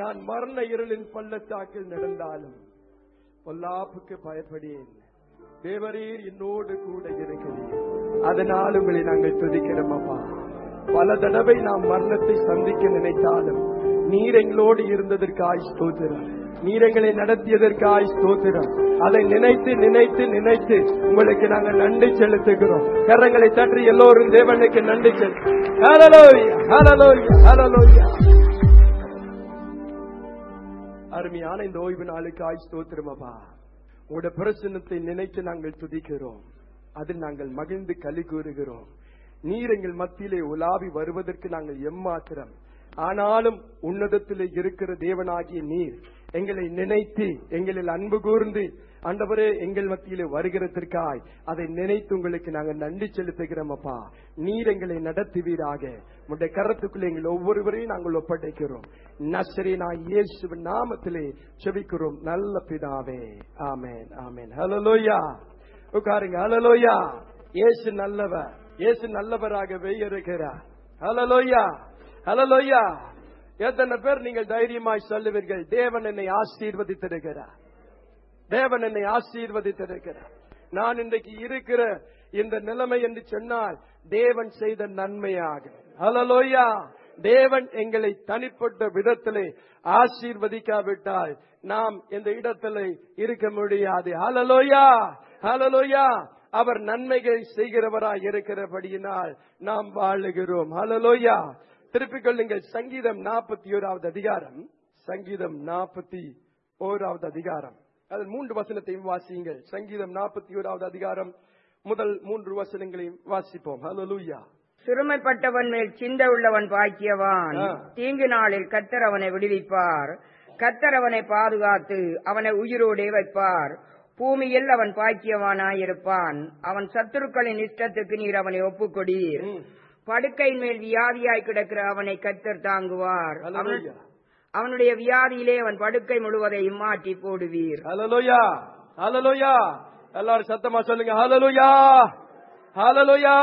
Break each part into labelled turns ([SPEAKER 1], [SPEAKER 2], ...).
[SPEAKER 1] நான் மரண இருளின் பள்ளத்தாக்கில் நடந்தாலும் பொல்லாப்புக்கு பயப்படேன் தேவரீர் என்னோடு கூட இருக்கிறீர் அதனால் உங்களை நாங்கள் துதிக்கிறோம் அப்பா பல தடவை நாம் மரணத்தை சந்திக்க நினைத்தாலும் நீர் எங்களோடு இருந்ததற்காய் ஸ்தோத்திரம் நீர் எங்களை நடத்தியதற்காய் ஸ்தோத்திரம் அதை நினைத்து நினைத்து நினைத்து உங்களுக்கு நாங்கள் நன்றி செலுத்துகிறோம் கரங்களை தற்றி எல்லோரும் தேவனுக்கு நன்றி செலுத்து ஹalleluya ஹalleluya ஹalleluya அருமையான இந்த ஓய்வு நாளுக்காய் ஸ்தோத்திரம் அப்பா உங்களுடைய பிரசன்னத்தை நினைத்து நாங்கள் துதிக்கிறோம் அதில் நாங்கள் மகிழ்ந்து களி கூறுகிறோம் நீர் எங்கள் மத்தியிலே உலாவி வருவதற்கு நாங்கள் எம்மாத்திரம் ஆனாலும் உன்னதத்திலே இருக்கிற தேவனாகிய நீர் எங்களை நினைத்து எங்களில் அன்பு கூர்ந்து ஆண்டவரே எங்கள் மத்தியிலே வருகிறதற்காய் அதை நினைத்து உங்களுக்கு நாங்கள் நன்றி செலுத்துகிறோம் அப்பா நீர் எங்களை நடத்துவீராக உடைய கரத்துக்குள்ளே எங்கள் ஒவ்வொருவரையும் நாங்கள் ஒப்படைக்கிறோம் நசரே நான் இயேசுவின் நாமத்திலே செபிக்கிறோம் நல்ல பிதாவே ஆமென் ஆமென் ஹalleluya உட்காருங்க ஹalleluya இயேசு நல்லவர் இயேசு நல்லவராகவே இருக்கிறார் ஹalleluya ஹalleluya எத்தனை பேர் நீங்கள் தைரியமாய் சொல்லுவீர்கள் தேவன் என்னை ஆசீர்வதித்திருக்கிறார் தேவன் என்னை ஆசீர்வதித்திருக்கிறார் நான் இன்றைக்கு இருக்கிற இந்த நிலைமை என்று சொன்னால் தேவன் செய்த நன்மையாக ஹalleluya தேவன் எங்களை தனிப்பட்ட விதத்திலே ஆசீர்வதிக்காவிட்டால் நாம் இந்த இடத்திலே இருக்க முடியாது ஹalleluya ஹalleluya அவர் நன்மைகளை செய்கிறவராய் இருக்கிறபடியினால் நாம் வாழுகிறோம் ஹalleluya திருப்பிக் கொள்ளுங்கள் சங்கீதம் நாற்பத்தி ஓராவது அதிகாரம் சங்கீதம் நாற்பத்தி ஓராவது அதிகாரம் அதில் மூன்று வசனத்தையும் வாசியுங்கள் சங்கீதம் நாற்பத்தி ஓராவது அதிகாரம் முதல் மூன்று வசனங்களையும் வாசிப்போம் ஹalleluya
[SPEAKER 2] சிறுமைப்பட்டவன் மேல் சிந்த உள்ளவன் பாக்கியவான்
[SPEAKER 1] ஆ.
[SPEAKER 2] தீங்கு நாளில் கத்தர் அவனை விடுவிப்பார் கத்தர் அவனை பாதுகாத்து அவனை உயிரோடே வைப்பார் பூமியில் அவன் பாக்கியவானாயிருப்பான் அவன் சத்துருக்களின் இஷ்டத்துக்கு நீர் அவனை ஒப்புக்கொடீர்
[SPEAKER 1] ம்.
[SPEAKER 2] படுக்கையின் மேல் வியாதியாய் கிடக்கிற அவனை கத்தர் தாங்குவார் அவன்-
[SPEAKER 1] ஹalleluya
[SPEAKER 2] அவனுடைய வியாதியிலே அவன் படுக்கை முழுவதையும் மாற்றி போடுவீர்
[SPEAKER 1] ஹalleluya ஹalleluya எல்லாரும் சத்தமா சொல்லுங்க ஹalleluya ஹalleluya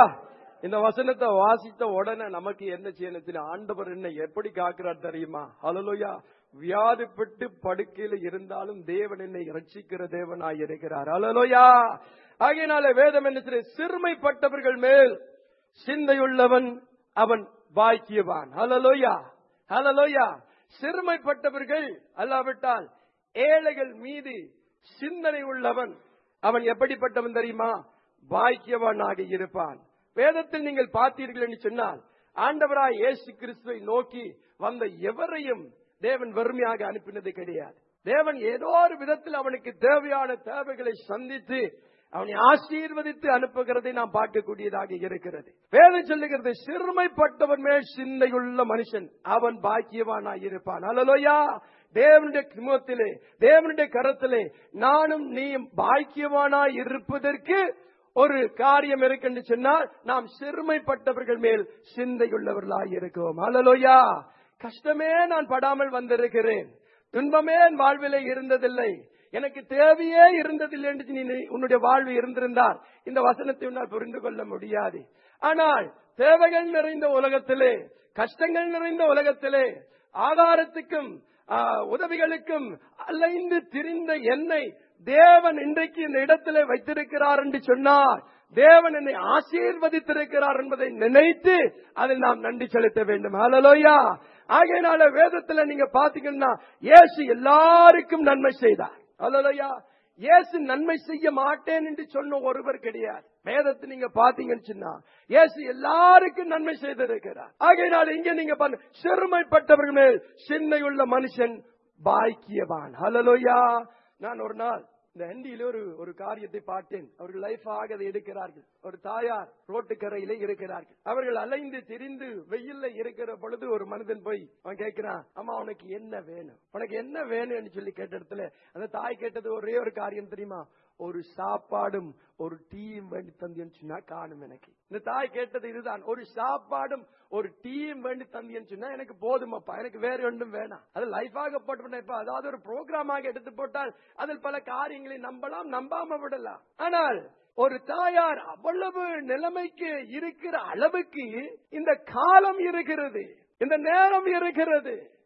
[SPEAKER 1] இந்த வசனத்தை வாசித்த உடனே நமக்கு என்ன செய்யணும் ஆண்டவர் என்ன எப்படி காக்கிறார் தெரியுமா ஹalleluya வியாதிப்பட்டு படுக்கையில இருந்தாலும் தேவன் என்னை ரட்சிக்கிற தேவனாய் இருக்கிறார் ஹalleluya ஆகையினால வேதம் என்ன செய்யுது? சிறுமைப்பட்டவர்கள் மேல் சிந்தையுள்ளவன் அவன் பாக்கியவான் ஹalleluya ஹalleluya சிறுமைப்பட்டவர்கள் அல்லாவிட்டால் ஏழைகள் மீது சிந்தனை உள்ளவன் அவன் எப்படிப்பட்டவன் தெரியுமா பாக்கியவானாக இருப்பான் வேதத்தில் நீங்கள் பார்த்தீர்கள் என்று சொன்னால் ஆண்டவராய் இயேசு கிறிஸ்துவை நோக்கி வந்த எவரையும் தேவன் வறுமையாக அனுப்பினது கிடையாது தேவன் ஏதோ ஒரு விதத்தில் அவனுக்கு தேவையான தேவைகளை சந்தித்து அவனை ஆசீர்வதித்து அனுப்புகிறதை நாம் பார்க்கக்கூடியதாக இருக்கிறது வேதம் சொல்லுகிறது சிறுமைப்பட்டவன் மேல் சிந்தையுள்ள மனுஷன் அவன் பாக்கியவானாய் இருப்பான் அல்லலோயா தேவனுடைய முகத்திலே தேவனுடைய கரத்திலே நானும் நீயும் பாக்கியவானாய் இருப்பதற்கு ஒரு காரியம் இருக்குன்னு சொன்னால் நாம் சிறுமைப்பட்டவர்கள் மேல் சிந்தையுள்ளவர்களாய் இருக்கிறோம் அல்லலோயா கஷ்டமே நான் படாமல் வந்திருக்கிறேன் துன்பமே என் வாழ்விலே இருந்ததில்லை எனக்கு தேவையே இருந்ததில்லை என்று நீ உன்னுடைய வாழ்வு இருந்திருந்தால் இந்த வசனத்தை உன்னால் புரிந்து கொள்ள முடியாது ஆனால் தேவைகள் நிறைந்த உலகத்திலே கஷ்டங்கள் நிறைந்த உலகத்திலே ஆதாரத்துக்கும் ஆ, உதவிகளுக்கும் அலைந்து திரிந்த என்னை தேவன் இன்றைக்கு இந்த இடத்திலே வைத்திருக்கிறார் என்று சொன்னார் தேவன் என்னை ஆசீர்வதித்திருக்கிறார் என்பதை நினைத்து அதில் நாம் நன்றி செலுத்த வேண்டும் ஹalleluya ஆகையினால வேதத்துல நீங்க பாத்தீங்கன்னா இயேசு எல்லாருக்கும் நன்மை செய்தார் ஹalleluya இயேசு நன்மை செய்ய மாட்டேன் என்று சொன்ன ஒருவர் கிடையாது வேதத்தை நீங்க பாத்தீங்கன்னு சொன்னா இயேசு எல்லாருக்கும் நன்மை செய்திருக்கிறார் ஆகையினால இங்க நீங்க பாருங்க சிறுமைப்பட்டவர்கள் மேல் சிந்தையுள்ள மனுஷன் பாக்கியவான் ஹalleluya நான் ஒரு நாள் இந்த ஹண்டியில ஒரு ஒரு காரியத்தை பார்த்தேன் அவர்கள் லைஃப் ஆக அதை எடுக்கிறார்கள் ஒரு தாயார் ரோட்டுக்கரையிலே இருக்கிறார்கள் அவர்கள் அலைந்து திரிந்து வெயில்ல இருக்கிற பொழுது ஒரு மனிதன் போய் அவன் கேட்கிறான் அம்மா உனக்கு என்ன வேணும் உனக்கு என்ன வேணும்னு சொல்லி கேட்ட இடத்துல அந்த தாய் கேட்டது ஒரே ஒரு காரியம் தெரியுமா ஒரு சாப்பாடும் ஒரு டீயும் வேண்டி தந்தியன்னு சொன்னா காணும் எனக்கு இந்த தாய் கேட்டது இதுதான் ஒரு சாப்பாடும் ஒரு டீயும் வேண்டி தந்தியன்னு சொன்னா எனக்கு போதுமப்பா எனக்கு வேற ஒன்றும் வேணாம் அது லைஃபாக போட்டு அதாவது ஒரு ப்ரோக்ராமாக எடுத்து போட்டால் அதில் பல காரியங்களை நம்பலாம் நம்பாம விடலாம் ஆனால் ஒரு தாயார் அவ்வளவு நிலைமைக்கு இருக்கிற அளவுக்கு இந்த காலம் இருக்கிறது இந்த நேரம் இருக்கிறது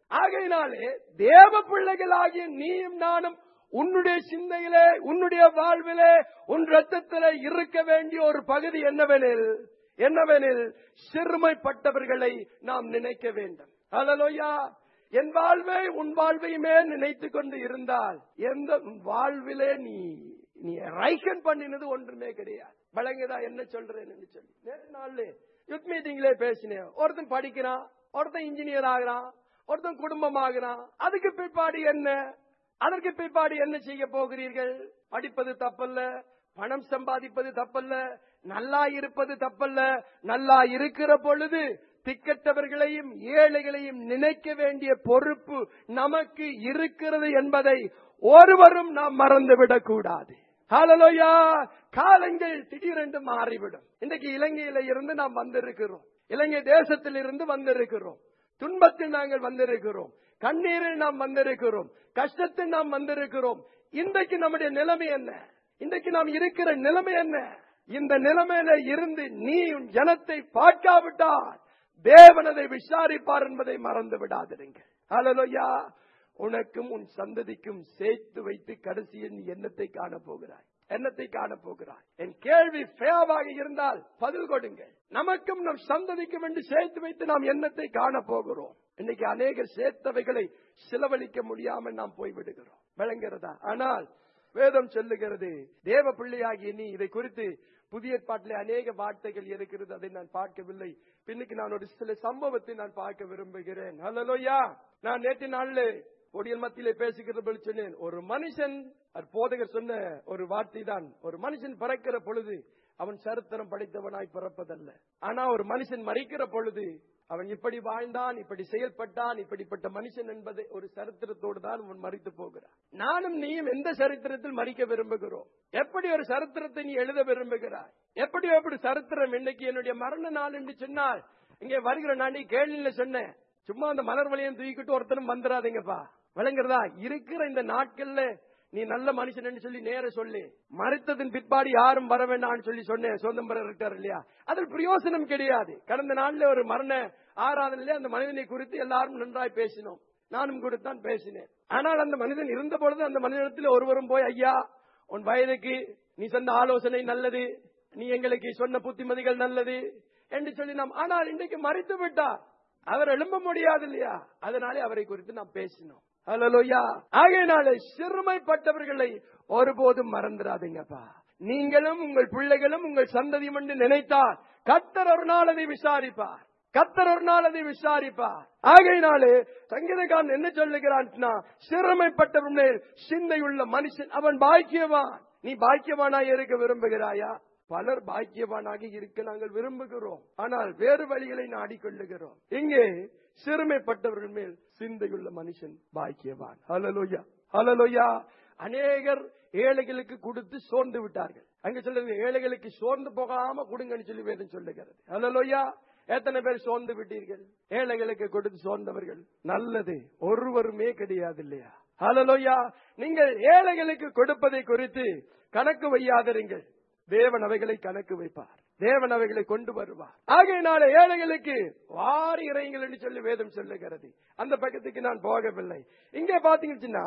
[SPEAKER 1] ஆகையினாலே தேவ பிள்ளைகளாகிய நீயும் நானும் உன்னுடைய சிந்தையிலே உன்னுடைய வாழ்விலே உன் ரத்தத்திலே இருக்க வேண்டிய ஒரு பகுதி என்னவெனில் என்னவெனில் சிறுமைப்பட்டவர்களை நாம் நினைக்க வேண்டும் ஹalleluya என் வாழ்வை உன் வாழ்வையுமே நினைத்துக் கொண்டு இருந்தால் எந்த உன் வாழ்விலே நீ நீ ரைக்கன் பண்ணினது ஒன்றுமே கிடையாது வழங்குதா என்ன சொல்றேன்னு சொல்லி நேற்று நாள்ல யுத் மீட்டிங்ல பேசினேன் ஒருத்தன் படிக்கிறான் ஒருத்தன் இன்ஜினியர் ஆகிறான் ஒருத்தன் குடும்பம் ஆகிறான் அதுக்கு பிற்பாடு என்ன அதற்கு பிற்பாடு என்ன செய்ய போகிறீர்கள் படிப்பது தப்பல்ல பணம் சம்பாதிப்பது தப்பல்ல நல்லா இருப்பது தப்பல்ல நல்லா இருக்கிற பொழுது திக்கட்டவர்களையும் ஏழைகளையும் நினைக்க வேண்டிய பொறுப்பு நமக்கு இருக்கிறது என்பதை ஒருவரும் நாம் மறந்துவிடக் கூடாது ஹalleluya காலங்கள் திடீரென்று மாறிவிடும் இன்றைக்கு இலங்கையில இருந்து நாம் வந்திருக்கிறோம் இலங்கை தேசத்தில் இருந்து வந்திருக்கிறோம் துன்பத்தில் நாங்கள் வந்திருக்கிறோம் கண்ணீரில் நாம் வந்திருக்கிறோம் கஷ்டத்தில் நாம் வந்திருக்கிறோம் இன்றைக்கு நம்முடைய நிலைமை என்ன இன்றைக்கு நாம் இருக்கிற நிலைமை என்ன இந்த நிலைமையில இருந்து நீ உன் ஜனத்தை பார்க்காவிட்டால் தேவன் அதை விசாரிப்பார் என்பதை மறந்து விடாதிருங்க ஹalleluya உனக்கும் உன் சந்ததிக்கும் சேர்த்து வைத்து கடைசியில் நீ எண்ணத்தை காண போகிறாய் எண்ணத்தை காண போகிறாய் என் கேள்வி ஃபேவாக இருந்தால் பதில் கொடுங்க நமக்கும் நம் சந்ததிக்கும் என்று சேர்த்து வைத்து நாம் எண்ணத்தை காண போகிறோம் இன்னைக்கு அநேகர் சேர்த்தவைகளை செலவழிக்க முடியாமல் நாம் போய்விடுகிறோம் விளங்குகிறதா ஆனால் வேதம் சொல்லுகிறது தேவ பிள்ளையாகிய நீ இதை குறித்து புதிய ஏற்பாட்டிலே அநேக வார்த்தைகள் இருக்கிறது அதை நான் பார்க்கவில்லை பின்னுக்கு நான் ஒரு சில சம்பவத்தை நான் பார்க்க விரும்புகிறேன் ஹalleluya நான் நேற்று நாள்ல ஒடியல் மத்தியிலே பேசுகிற பொழுது சொன்னேன் ஒரு மனுஷன் அவர் போதகர் சொன்ன ஒரு வார்த்தை தான் ஒரு மனுஷன் பிறக்கிற பொழுது அவன் சரித்திரம் படைத்தவனாய் பிறப்பதல்ல ஆனா ஒரு மனுஷன் மறிக்கிற பொழுது அவன் இப்படி வாழ்ந்தான் இப்படி செயல்பட்டான் இப்படிப்பட்ட மனுஷன் என்பதை ஒரு சரித்திரத்தோடு தான் அவன் மறித்து போகிறான் நானும் நீயும் எந்த சரித்திரத்தில் மறிக்க விரும்புகிறோம் எப்படி ஒரு சரித்திரத்தை நீ எழுத விரும்புகிறாய் எப்படி எப்படி சரித்திரம் இன்னைக்கு என்னுடைய மரண நாள் என்று சொன்னால் இங்கே வருகிற நான் கேள்வியில சொன்னேன் சும்மா அந்த மலர் வழியம் தூக்கிட்டு ஒருத்தரும் வந்துடாதீங்கப்பா விளங்குறதா இருக்கிற இந்த நாட்கள்ல நீ நல்ல மனுஷன் சொல்லி நேர சொல்லி மறித்ததின் பிற்பாடு யாரும் வர வேண்டாம்னு சொல்லி சொன்னேன் சொந்தம்பரம் இருக்கார் இல்லையா அதில் பிரயோசனம் கிடையாது கடந்த நாள்ல ஒரு மரண ஆராதனையிலே அந்த மனிதனை குறித்து எல்லாரும் நன்றாய் பேசினோம் நானும் கூட தான் பேசினேன் ஆனால் அந்த மனிதன் இருந்த பொழுது அந்த மனிதனத்தில் ஒருவரும் போய் ஐயா உன் வயதுக்கு நீ சொன்ன ஆலோசனை நல்லது நீ எங்களுக்கு சொன்ன புத்திமதிகள் நல்லது என்று சொல்லி நாம் ஆனால் இன்றைக்கு மறித்து விட்டார் அவர் எழும்ப முடியாது இல்லையா அதனாலே அவரை குறித்து நாம் பேசினோம் ஹalleluya ஆகையினாலே சிறுமைப்பட்டவர்களை ஒருபோதும் மறந்துடாதீங்கப்பா நீங்களும் உங்கள் பிள்ளைகளும் உங்கள் சந்ததியும் என்று நினைத்தால் கத்தர் ஒரு நாள் அதை விசாரிப்பார் கத்தர் ஒரு நாள் அதை விசாரிப்பார் ஆகையினாலே சங்கீதக்காரன் என்ன சொல்லுகிறான் சிறுமைப்பட்டவன் மேல் சிந்தையுள்ள மனுஷன் அவன் பாக்கியவான் நீ பாக்கியவானாய் இருக்க விரும்புகிறாயா பலர் பாக்கியவானாக இருக்க நாங்கள் விரும்புகிறோம் ஆனால் வேறு வழிகளை நாடிக்கொள்ளுகிறோம் இங்கே சிறுமைப்பட்டவர்கள் மேல் சிந்தையுள்ள மனுஷன் பாக்கியவான் ஹலலோயா ஹலலோயா அநேகர் ஏழைகளுக்கு கொடுத்து சோர்ந்து விட்டார்கள் அங்க சொல்லுங்க ஏழைகளுக்கு சோர்ந்து போகாம கொடுங்கன்னு சொல்லி வேதம் சொல்லுகிறது ஹலலோயா எத்தனை பேர் சோர்ந்து விட்டீர்கள் ஏழைகளுக்கு கொடுத்து சோர்ந்தவர்கள் நல்லது ஒருவருமே கிடையாது இல்லையா ஹலலோயா நீங்கள் ஏழைகளுக்கு கொடுப்பதை குறித்து கணக்கு வையாதீர்கள் தேவன் அவைகளை கணக்கு வைப்பார் தேவன் அவைகளை கொண்டு வருவார் ஆகையினால ஏழைகளுக்கு வாரி இறைங்கள் என்று சொல்லி வேதம் சொல்லுகிறது அந்த பக்கத்துக்கு நான் போகவில்லை இங்கே பாத்தீங்கன்னா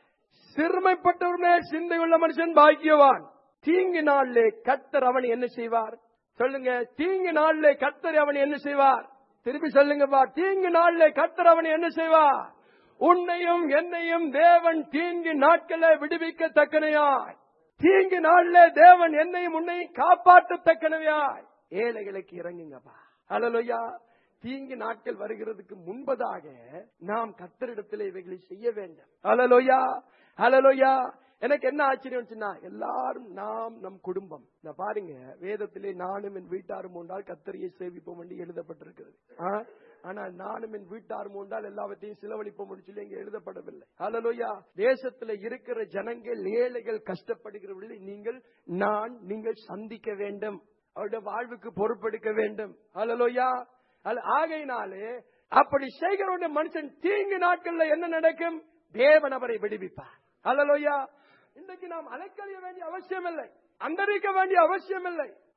[SPEAKER 1] சிறுமைப்பட்டவர்களே சிந்தை உள்ள மனுஷன் பாக்கியவான் தீங்கு நாளிலே கத்தர் அவன் என்ன செய்வார் சொல்லுங்க தீங்கு நாளிலே கத்தர் அவன் என்ன செய்வார் திருப்பி சொல்லுங்கப்பா தீங்கு நாளிலே கத்தர் அவன் என்ன செய்வார் உன்னையும் என்னையும் தேவன் தீங்கு நாட்களை விடுவிக்கத்தக்கனையாய் தீங்கு நாள்ல தேவன் என்னையும் உன்னையும் காப்பாற்றத்தக்கனவையாய் ஏழைகளுக்கு இறங்குங்கப்பா ஹலலோயா தீங்கு நாட்கள் வருகிறதுக்கு முன்பதாக நாம் கத்தரிடத்தில் இவைகளை செய்ய வேண்டும் ஹலலோயா ஹலலோயா எனக்கு என்ன ஆச்சரியம் சொன்னா எல்லாரும் நாம் நம் குடும்பம் இந்த பாருங்க வேதத்திலே நானும் என் வீட்டாரும் உண்டால் கத்தரியை சேவிப்போம் என்று எழுதப்பட்டிருக்கிறது ஆ? ஆனால் நானும் என் வீட்டாரும் உண்டால் எல்லாவற்றையும் செலவழிப்போம் என்று சொல்லி இங்க எழுதப்படவில்லை ஹalleluya தேசத்துல இருக்கிற ஜனங்கள் ஏழைகள் கஷ்டப்படுகிறவர்களை நீங்கள் நான் நீங்கள் சந்திக்க வேண்டும் அவருடைய வாழ்வுக்கு பொறுப்பெடுக்க வேண்டும் ஹalleluya அல்ல ஆகையினாலே அப்படி செய்கிறவருடைய மனுஷன் தீங்கு நாட்கள்ல என்ன நடக்கும் தேவன் அவரை விடுவிப்பார் ஹalleluya இன்றைக்கு நாம் அலைக்கழிய வேண்டிய அவசியம் இல்லை அந்தரிக்க வேண்டிய அவசியம் இல்லை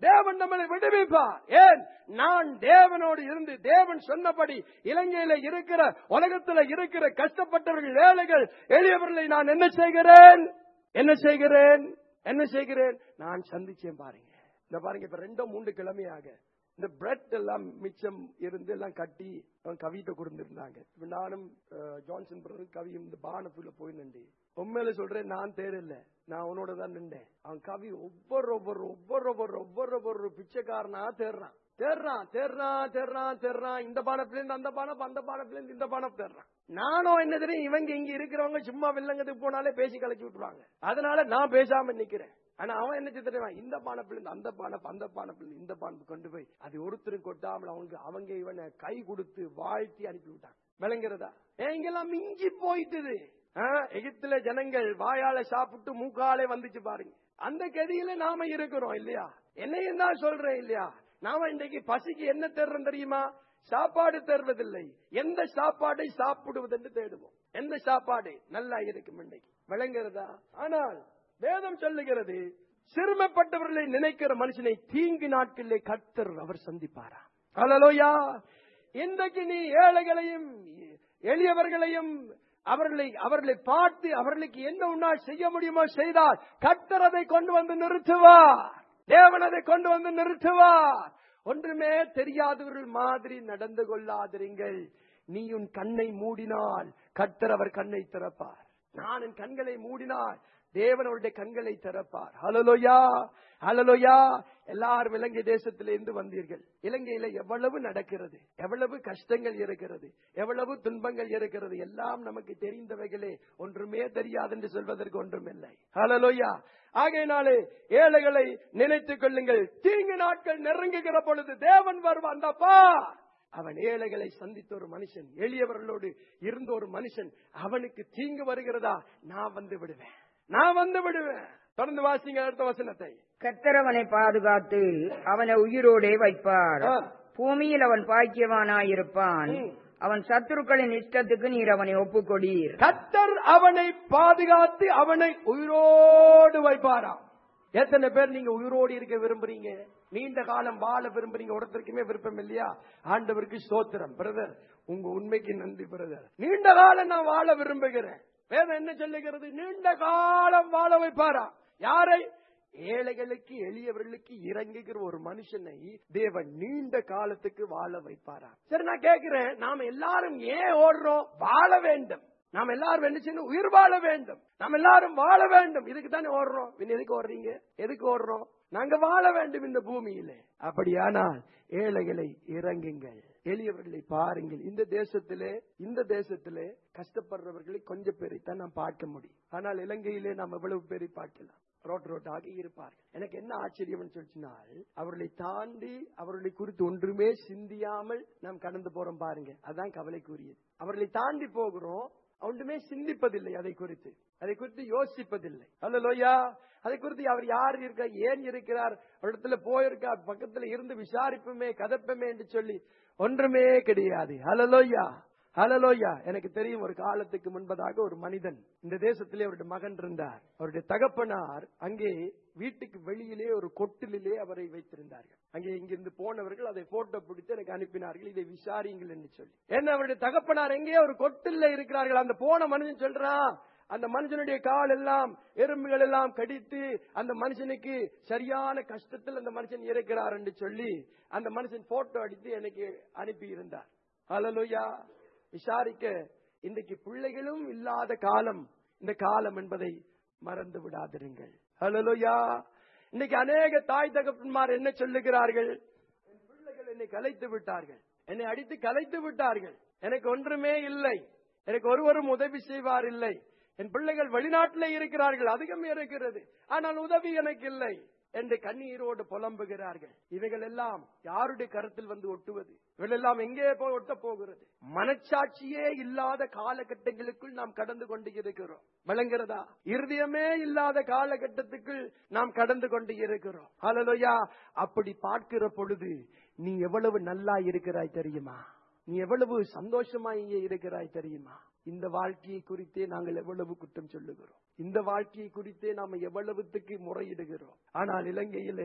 [SPEAKER 1] தேவன் நம்மளை விடுவிப்பார் ஏன் நான் தேவனோடு இருந்து தேவன் சொன்னபடி இலங்கையில இருக்கிற உலகத்துல இருக்கிற கஷ்டப்பட்டவர்கள் ஏழைகள் எளியவர்களை நான் என்ன செய்கிறேன் என்ன செய்கிறேன் என்ன செய்கிறேன் நான் சந்திச்சேன் பாருங்க இந்த பாருங்க இப்ப ரெண்டோ மூன்று கிழமையாக இந்த பிரெட் எல்லாம் மிச்சம் இருந்து எல்லாம் கட்டி அவன் கவிட்ட கொடுத்திருந்தாங்க இப்ப நானும் அஹ், ஜான்சன் பிரதர் கவியும் இந்த பானத்துல போய் நின்று உண்மையில சொல்றேன் நான் தேடல நான் உன்னோட தான் நின்றேன் அவன் கவி ஒவ்வொரு ஒவ்வொரு ஒவ்வொரு ஒவ்வொரு ஒவ்வொரு ஒவ்வொரு பிச்சைக்காரனா தேடுறான் தேடுறான் தேடுறான் தேடுறான் தேடுறான் இந்த பானத்துல இருந்து அந்த பானம் அந்த பானத்துல இருந்து இந்த பானம் தேடுறான் நானும் என்ன தெரியும் இவங்க இங்க இருக்கிறவங்க சும்மா வில்லங்கத்துக்கு போனாலே பேசி கலக்கி விட்டுருவாங்க அதனால நான் பேசாம நிக்கிறேன் ஆனா அவன் என்ன தெரியுமா இந்த பானப்பில் இருந்து அந்த பானப் அந்த பானப்பில் இருந்து இந்த பானப்பு கொண்டு போய் அது ஒருத்தரும் கொட்டாமல் அவங்க அவங்க இவனை கை கொடுத்து வாழ்த்தி அனுப்பி விட்டாங்க விளங்குறதா ஏன் இங்கெல்லாம் மிஞ்சி போயிட்டுது ஆ, எகிப்துல ஜனங்கள் வாயால சாப்பிட்டு மூக்காலே வந்துச்சு பாருங்க அந்த கதியில நாம இருக்கிறோம் இல்லையா என்னையும் தான் சொல்றேன் இல்லையா நாம இன்றைக்கு பசிக்கு என்ன தேடுறோம் தெரியுமா சாப்பாடு தேர்வதில்லை எந்த சாப்பாடை சாப்பிடுவதென்று தேடுவோம் எந்த சாப்பாடு நல்லா இருக்கும் இன்றைக்கு விளங்குறதா ஆனால் வேதம் சொல்லுகிறது சிறுமப்பட்டவர்களை நினைக்கிற மனுஷனை தீங்கு நாட்களிலே கர்த்தர் அவர் சந்திப்பாரா அல்லலோயா இன்றைக்கு நீ ஏழைகளையும் எளியவர்களையும் அவர்களை அவர்களை பார்த்து அவர்களுக்கு என்ன உன்னால் செய்ய முடியுமோ செய்தால் கர்த்தர் அதை கொண்டு வந்து நிறுத்துவார் தேவன் அதை கொண்டு வந்து நிறுத்துவார் ஒன்றுமே தெரியாதவர்கள் மாதிரி நடந்து கொள்ளாதிருங்கள் நீ உன் கண்ணை மூடினால் கர்த்தர் அவர் கண்ணை திறப்பார் நான் என் கண்களை மூடினால் தேவன் அவருடைய கண்களை திறப்பார் ஹலலோயா ஹலலோயா எல்லாரும் இலங்கை தேசத்திலிருந்து வந்தீர்கள் இலங்கையில எவ்வளவு நடக்கிறது எவ்வளவு கஷ்டங்கள் இருக்கிறது எவ்வளவு துன்பங்கள் இருக்கிறது எல்லாம் நமக்கு தெரிந்தவைகளே ஒன்றுமே தெரியாது என்று சொல்வதற்கு ஒன்றுமில்லை ஹலலோயா ஆகையினாலே ஏழைகளை நினைத்துக் கொள்ளுங்கள் தீங்கு நாட்கள் நெருங்குகிற பொழுது தேவன் வருவான் தப்பா அவன் ஏழைகளை சந்தித்த ஒரு மனுஷன் எளியவர்களோடு இருந்த ஒரு மனுஷன் அவனுக்கு தீங்கு வருகிறதா நான் வந்து விடுவேன் நான் வந்து விடுவேன் தொடர்ந்து வாசிங்க அடுத்த வசனத்தை
[SPEAKER 2] கர்த்தர் அவனை பாதுகாத்து அவனை உயிரோடே வைப்பார்
[SPEAKER 1] ஆ.
[SPEAKER 2] பூமியில் அவன் பாக்கியவானாயிருப்பான்
[SPEAKER 1] ம்.
[SPEAKER 2] அவன் சத்துருக்களின் இஷ்டத்துக்கு நீர் அவனை ஒப்புக்கொடீர்
[SPEAKER 1] கத்தர் அவனை பாதுகாத்து அவனை உயிரோடு வைப்பாராம் எத்தனை பேர் நீங்க உயிரோடு இருக்க விரும்புறீங்க நீண்ட காலம் வாழ விரும்புறீங்க ஒருத்தருக்குமே விருப்பம் இல்லையா ஆண்டவருக்கு ஸ்தோத்திரம் பிரதர் உங்க உண்மைக்கு நன்றி பிரதர் நீண்ட காலம் நான் வாழ விரும்புகிறேன் வேதம் என்ன சொல்லுகிறது நீண்ட காலம் வாழ வைப்பாரா யாரை ஏழைகளுக்கு எளியவர்களுக்கு இறங்குகிற ஒரு மனுஷனை தேவன் நீண்ட காலத்துக்கு வாழ வைப்பாரா சரி நான் கேட்கிறேன் நாம எல்லாரும் ஏன் ஓடுறோம் வாழ வேண்டும் நாம் எல்லாரும் என்ன செய்யணும் உயிர் வாழ வேண்டும் நாம் எல்லாரும் வாழ வேண்டும் இதுக்கு தானே ஓடுறோம் பின்ன எதுக்கு ஓடுறீங்க எதுக்கு ஓடுறோம் நாங்க வாழ வேண்டும் இந்த பூமியிலே அப்படியானால் ஏழைகளை இறங்குங்கள் எளியவர்களை பாருங்கள் இந்த தேசத்திலே இந்த தேசத்திலே கஷ்டப்படுறவர்களை கொஞ்சம் பேரை தான் நாம் பார்க்க முடியும் ஆனால் இலங்கையிலே நாம் எவ்வளவு பேரை பார்க்கலாம் ரோட் ரோட்டாக இருப்பார்கள் எனக்கு என்ன ஆச்சரியம் சொல்லினால் அவர்களை தாண்டி அவர்களை குறித்து ஒன்றுமே சிந்தியாமல் நாம் கடந்து போறோம் பாருங்க அதான் கவலைக்குரியது அவர்களை தாண்டி போகிறோம் ஒன்றுமே சிந்திப்பதில்லை அதை குறித்து அதை குறித்து யோசிப்பதில்லை அல்லலோயா அதை குறித்து அவர் யார் இருக்க ஏன் இருக்கிறார் இடத்துல போயிருக்கார் பக்கத்துல இருந்து விசாரிப்புமே கதப்பமே என்று சொல்லி ஒன்றுமே கிடையாது ஹலலோயா ஹலலோயா எனக்கு தெரியும் ஒரு காலத்துக்கு முன்பதாக ஒரு மனிதன் இந்த தேசத்திலே அவருடைய மகன் இருந்தார் அவருடைய தகப்பனார் அங்கே வீட்டுக்கு வெளியிலே ஒரு கொட்டிலே அவரை வைத்திருந்தார்கள் அங்கே இங்கிருந்து போனவர்கள் அதை போட்டோ பிடித்து எனக்கு அனுப்பினார்கள் இதை விசாரியுங்கள் என்று சொல்லி என்ன அவருடைய தகப்பனார் எங்கே ஒரு கொட்டில இருக்கிறார்கள் அந்த போன மனுஷன் சொல்றான் அந்த மனுஷனுடைய கால் எல்லாம் எறும்புகள் எல்லாம் கடித்து அந்த மனுஷனுக்கு சரியான கஷ்டத்தில் அந்த மனுஷன் இருக்கிறார் என்று சொல்லி அந்த மனுஷன் போட்டோ அடித்து எனக்கு அனுப்பி இருந்தார் ஹalleluya விசாரிக்க இன்றைக்கு பிள்ளைகளும் இல்லாத காலம் இந்த காலம் என்பதை மறந்து விடாதிருங்கள் ஹalleluya இன்னைக்கு அநேக தாய் தகப்பன்மார் என்ன சொல்லுகிறார்கள் என் பிள்ளைகள் என்னை கலைத்து விட்டார்கள் என்னை அடித்து கலைத்து விட்டார்கள் எனக்கு ஒன்றுமே இல்லை எனக்கு ஒருவரும் உதவி செய்வார் இல்லை என் பிள்ளைகள் வெளிநாட்டிலே இருக்கிறார்கள் அதிகம் இருக்கிறது ஆனால் உதவி எனக்கு இல்லை என்று கண்ணீரோடு புலம்புகிறார்கள் இவைகள் எல்லாம் யாருடைய கருத்தில் வந்து ஒட்டுவது இவைகள் எல்லாம் எங்கே போய் ஒட்ட போகிறது மனச்சாட்சியே இல்லாத காலகட்டங்களுக்குள் நாம் கடந்து கொண்டு இருக்கிறோம் விளங்குறதா இருதயமே இல்லாத காலகட்டத்துக்குள் நாம் கடந்து கொண்டு இருக்கிறோம் ஹalleluya அப்படி பார்க்கிற பொழுது நீ எவ்வளவு நல்லா இருக்கிறாய் தெரியுமா நீ எவ்வளவு சந்தோஷமா இங்கே இருக்கிறாய் தெரியுமா இந்த வாழ்க்கையை குறித்தே நாங்கள் எவ்வளவு குற்றம் சொல்லுகிறோம் இந்த வாழ்க்கையை குறித்தே நாம எவ்வளவுத்துக்கு முறையிடுகிறோம் ஆனால் இலங்கையிலே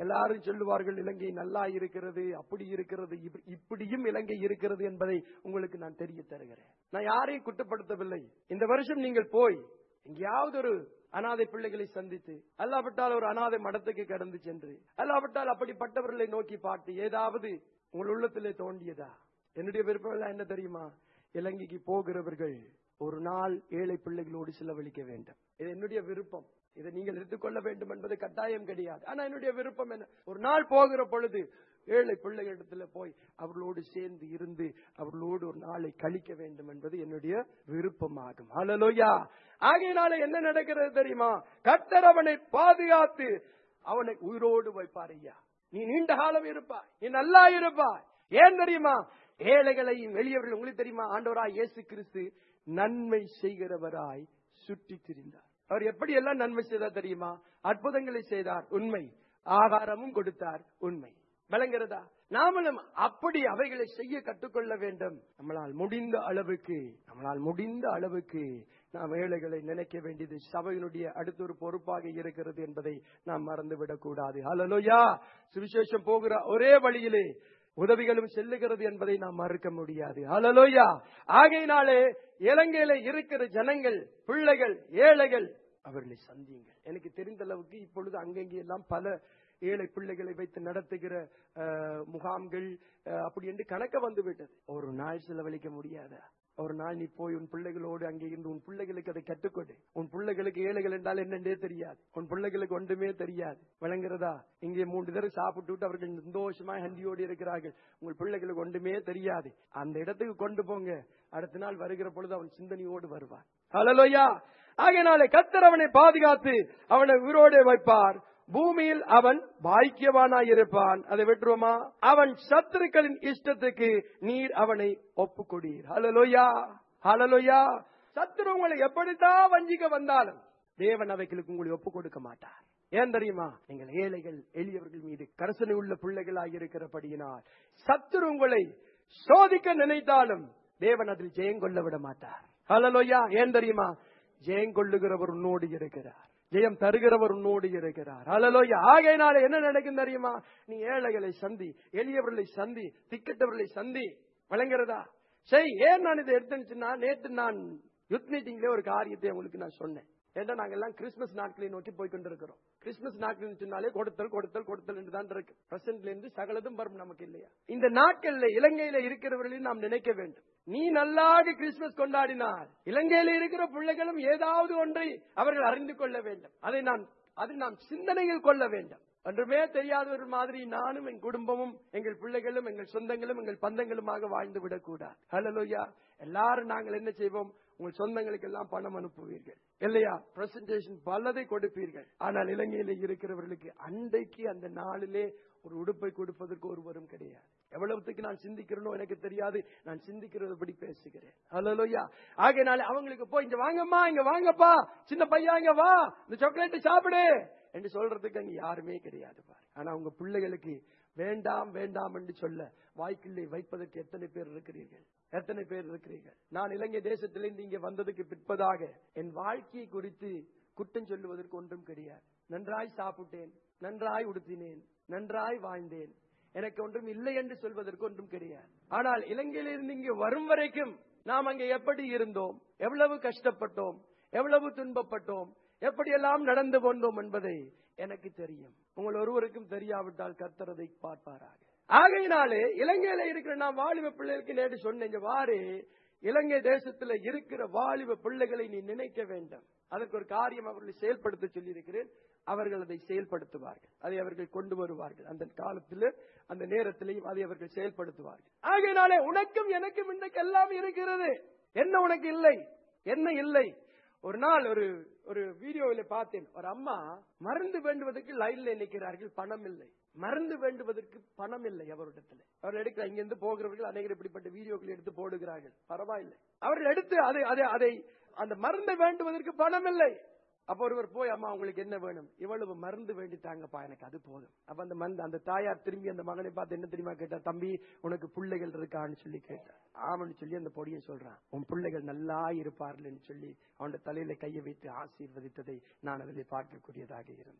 [SPEAKER 1] எல்லாரும் சொல்லுவார்கள் இலங்கை நல்லா இருக்கிறது அப்படி இருக்கிறது இப்படி- இப்படியும் இலங்கை இருக்கிறது என்பதை உங்களுக்கு நான் தெரிய தருகிறேன் நான் யாரையும் குற்றப்படுத்தவில்லை இந்த வருஷம் நீங்கள் போய் எங்கேயாவது ஒரு அனாதை பிள்ளைகளை சந்தித்து அல்லாவிட்டால் ஒரு அனாதை மடத்துக்கு கடந்து சென்று அல்லாவிட்டால் அப்படிப்பட்டவர்களை நோக்கி பார்த்து ஏதாவது உங்கள் உள்ளத்திலே தோண்டியதா என்னுடைய விருப்பம் எல்லாம் என்ன தெரியுமா இலங்கைக்கு போகிறவர்கள் ஒரு நாள் ஏழை பிள்ளைகளோடு செலவழிக்க வேண்டும் இது என்னுடைய விருப்பம் இதை நீங்கள் எடுத்துக்கொள்ள வேண்டும் என்பது கட்டாயம் கிடையாது ஆனா என்னுடைய விருப்பம் என்ன ஒரு நாள் போகிற பொழுது ஏழை பிள்ளைகளிடத்துல போய் அவர்களோடு சேர்ந்து இருந்து அவர்களோடு ஒரு நாளை கழிக்க வேண்டும் என்பது என்னுடைய விருப்பமாகும் ஹalleluya ஆகையினால என்ன நடக்கிறது தெரியுமா கர்த்தர் அவனை பாதுகாத்து அவனை உயிரோடு வைப்பார் ஐயா நீ நீண்ட காலம் இருப்பாய் நீ நல்லா இருப்பாய் ஏன் தெரியுமா ஏழைகளையும் எளியவர்கள் உங்களுக்கு தெரியுமா ஆண்டவராய் இயேசு கிறிஸ்து நன்மை செய்கிறவராய் சுற்றி திரிந்தார் அவர் எப்படி எல்லாம் நன்மை செய்தார் தெரியுமா அற்புதங்களை செய்தார் உண்மை ஆகாரமும் கொடுத்தார் உண்மை விளங்குறதா நாமளும் அப்படி அவைகளை செய்ய கற்றுக்கொள்ள வேண்டும் நம்மளால் முடிந்த அளவுக்கு நம்மளால் முடிந்த அளவுக்கு நாம் ஏழைகளை நினைக்க வேண்டியது சபையினுடைய அடுத்த ஒரு பொறுப்பாக இருக்கிறது என்பதை நாம் மறந்துவிடக் கூடாது ஹalleluya சுவிசேஷம் போகிற ஒரே வழியிலே உதவிகளும் செல்லுகிறது என்பதை நாம் மறுக்க முடியாது ஹalleluya ஆகையினாலே இலங்கையில இருக்கிற ஜனங்கள் பிள்ளைகள் ஏழைகள் அவர்களை சந்தியுங்கள் எனக்கு தெரிந்த அளவுக்கு இப்பொழுது அங்கங்கே எல்லாம் பல ஏழை பிள்ளைகளை வைத்து நடத்துகிற அஹ், முகாம்கள் அஹ், அப்படி என்று கணக்க வந்து விட்டது ஒரு நாள் செலவழிக்க முடியாதா ஒரு நாள் நீ போய் உன் பிள்ளைகளோடு அங்கே இருந்து உன் பிள்ளைகளுக்கு அதை கற்றுக்கொடு உன் பிள்ளைகளுக்கு ஏழைகள் என்றால் என்னென்றே தெரியாது உன் பிள்ளைகளுக்கு ஒன்றுமே தெரியாது விளங்குறதா இங்கே மூன்று தடவை சாப்பிட்டு விட்டு அவர்கள் சந்தோஷமா ஹண்டியோடு இருக்கிறார்கள் உங்கள் பிள்ளைகளுக்கு ஒன்றுமே தெரியாது அந்த இடத்துக்கு கொண்டு போங்க அடுத்த நாள் வருகிற பொழுது அவன் சிந்தனையோடு வருவான் ஹalleluya ஆகையினாலே கர்த்தர் அவனை பாதுகாத்து அவனை உயிரோடு வைப்பார் பூமியில் அவன் பாக்கியவானாய் இருப்பான் அதை விட்டுருவோமா அவன் சத்துருக்களின் இஷ்டத்துக்கு நீர் அவனை ஒப்புக்கொடீர் ஹalleluya ஹalleluya சத்துரு உங்களை எப்படித்தான் வஞ்சிக்க வந்தாலும் தேவன் அவைகளுக்கு உங்களை ஒப்பு கொடுக்க மாட்டார் ஏன் தெரியுமா நீங்கள் ஏழைகள் எளியவர்கள் மீது கரசனை உள்ள பிள்ளைகளாக இருக்கிறபடியினால் சத்துரு உங்களை சோதிக்க நினைத்தாலும் தேவன் அதில் ஜெயம் கொள்ள விட மாட்டார் ஹalleluya ஏன் தெரியுமா ஜெயம் கொள்ளுகிறவர் உன்னோடு இருக்கிறார் ஜெயம் தருகிறவர் உன்னோடு இருக்கிறார் ஹalleluya ஆகையினால என்ன நடக்கும் தெரியுமா நீ ஏழைகளை சந்தி எளியவர்களை சந்தி திக்கட்டவர்களை சந்தி வழங்குறதா சரி ஏன் நான் இதை எடுத்துச்சுன்னா நேற்று நான் யுத் மீட்டிங்ல ஒரு காரியத்தை உங்களுக்கு நான் சொன்னேன் ஏன்னா நாங்க எல்லாம் கிறிஸ்துமஸ் நாட்களை நோக்கி போய் கொண்டிருக்கிறோம் கிறிஸ்துமஸ் நாட்கள் சொன்னாலே கொடுத்தல் கொடுத்தல் கொடுத்தல் என்று தான் இருக்கு பிரசன்ட்ல இருந்து சகலதும் வரும் நமக்கு இல்லையா இந்த நாட்கள்ல இலங்கையில இருக்கிறவர்களையும் நாம் நினைக்க வேண்டும் நீ நல்லாக கிறிஸ்துமஸ் கொண்டாடினால் இலங்கையில இருக்கிற பிள்ளைகளும் ஏதாவது ஒன்றை அவர்கள் அறிந்து கொள்ள வேண்டும் அதை நான் அதை நாம் சிந்தனையில் கொள்ள வேண்டும் ஒன்றுமே தெரியாத ஒரு மாதிரி நானும் என் குடும்பமும் எங்கள் பிள்ளைகளும் எங்கள் சொந்தங்களும் எங்கள் பந்தங்களுமாக வாழ்ந்து விடக்கூடாது ஹalleluya எல்லாரும் நாங்கள் என்ன செய்வோம் உங்கள் சொந்தங்களுக்கு எல்லாம் பணம் அனுப்புவீர்கள் இல்லையா பிரசன்டேஷன் பலதை கொடுப்பீர்கள் ஆனால் இலங்கையில இருக்கிறவர்களுக்கு அன்றைக்கு அந்த நாளிலே ஒரு உடுப்பை கொடுப்பதற்கு ஒருவரும் கிடையாது எவ்வளவுத்துக்கு நான் சிந்திக்கிறேனோ எனக்கு தெரியாது நான் சிந்திக்கிறபடி பேசுகிறேன் ஹalleluya ஆகையினால அவங்களுக்கு போய் இங்க வாங்கம்மா இங்க வாங்கப்பா சின்ன பையா இங்க வா இந்த சாக்லேட் சாப்பிடு என்று சொல்றதுக்கு அங்க யாருமே கிடையாது பாரு ஆனா உங்க பிள்ளைகளுக்கு வேண்டாம் வேண்டாம் என்று சொல்ல வாய்க்கில்லை வைப்பதற்கு எத்தனை பேர் இருக்கிறீர்கள் எத்தனை பேர் இருக்கிறீர்கள் நான் இலங்கை தேசத்திலிருந்து இங்கே வந்ததுக்கு பிற்பதாக என் வாழ்க்கையை குறித்து குற்றம் சொல்லுவதற்கு ஒன்றும் கிடையாது நன்றாய் சாப்பிட்டேன் நன்றாய் உடுத்தினேன் நன்றாய் வாழ்ந்தேன் எனக்கு ஒன்றும் இல்லை என்று சொல்வதற்கு ஒன்றும் கிடையாது ஆனால் இலங்கையிலிருந்து இங்கே வரும் வரைக்கும் நாம் அங்கே எப்படி இருந்தோம் எவ்வளவு கஷ்டப்பட்டோம் எவ்வளவு துன்பப்பட்டோம் எப்படியெல்லாம் நடந்து கொண்டோம் என்பதை எனக்கு தெரியும் உங்கள் ஒருவருக்கும் தெரியாவிட்டால் கர்த்தரதை பார்ப்பாராக ஆகையினாலே இலங்கையில இருக்கிற நான் வாலிப பிள்ளைகளுக்கு நேற்று சொன்னேன் இங்க வாரு இலங்கை தேசத்துல இருக்கிற வாலிப பிள்ளைகளை நீ நினைக்க வேண்டும் அதற்கு ஒரு காரியம் அவர்களை செயல்படுத்த சொல்லியிருக்கிறேன் அவர்கள் அதை செயல்படுத்துவார்கள் அதை அவர்கள் கொண்டு வருவார்கள் அந்த காலத்தில் அந்த நேரத்திலையும் அதை அவர்கள் செயல்படுத்துவார்கள் ஆகையினாலே உனக்கும் எனக்கும் இன்றைக்கு எல்லாம் இருக்கிறது என்ன உனக்கு இல்லை என்ன இல்லை ஒரு நாள் ஒரு ஒரு வீடியோவில் பார்த்தேன் ஒரு அம்மா மருந்து வேண்டுவதற்கு லைன்ல நிற்கிறார்கள் பணம் இல்லை மருந்து வேண்டுவதற்கு பணம் இல்லை அவரிடத்தில் அவர்கள் எடுக்கிற இங்கிருந்து போகிறவர்கள் அநேகர் இப்படிப்பட்ட வீடியோக்கள் எடுத்து போடுகிறார்கள் பரவாயில்லை அவர்கள் எடுத்து அதை அதை அதை அந்த மருந்தை வேண்டுவதற்கு பணம் இல்லை அப்ப ஒருவர் போய் அம்மா உங்களுக்கு என்ன வேணும் இவ்வளவு மருந்து வேண்டி தாங்கப்பா எனக்கு அது போதும் அப்ப அந்த மருந்து அந்த தாயார் திரும்பி அந்த மகனை பார்த்து என்ன தெரியுமா கேட்டா தம்பி உனக்கு பிள்ளைகள் இருக்கான்னு சொல்லி கேட்டார் ஆமன்னு சொல்லி அந்த பொடியை சொல்றான் உன் பிள்ளைகள் நல்லா இருப்பார்கள் சொல்லி அவன் தலையில கையை வைத்து ஆசீர்வதித்ததை நான் அதில் பார்க்கக்கூடியதாக இருந்தது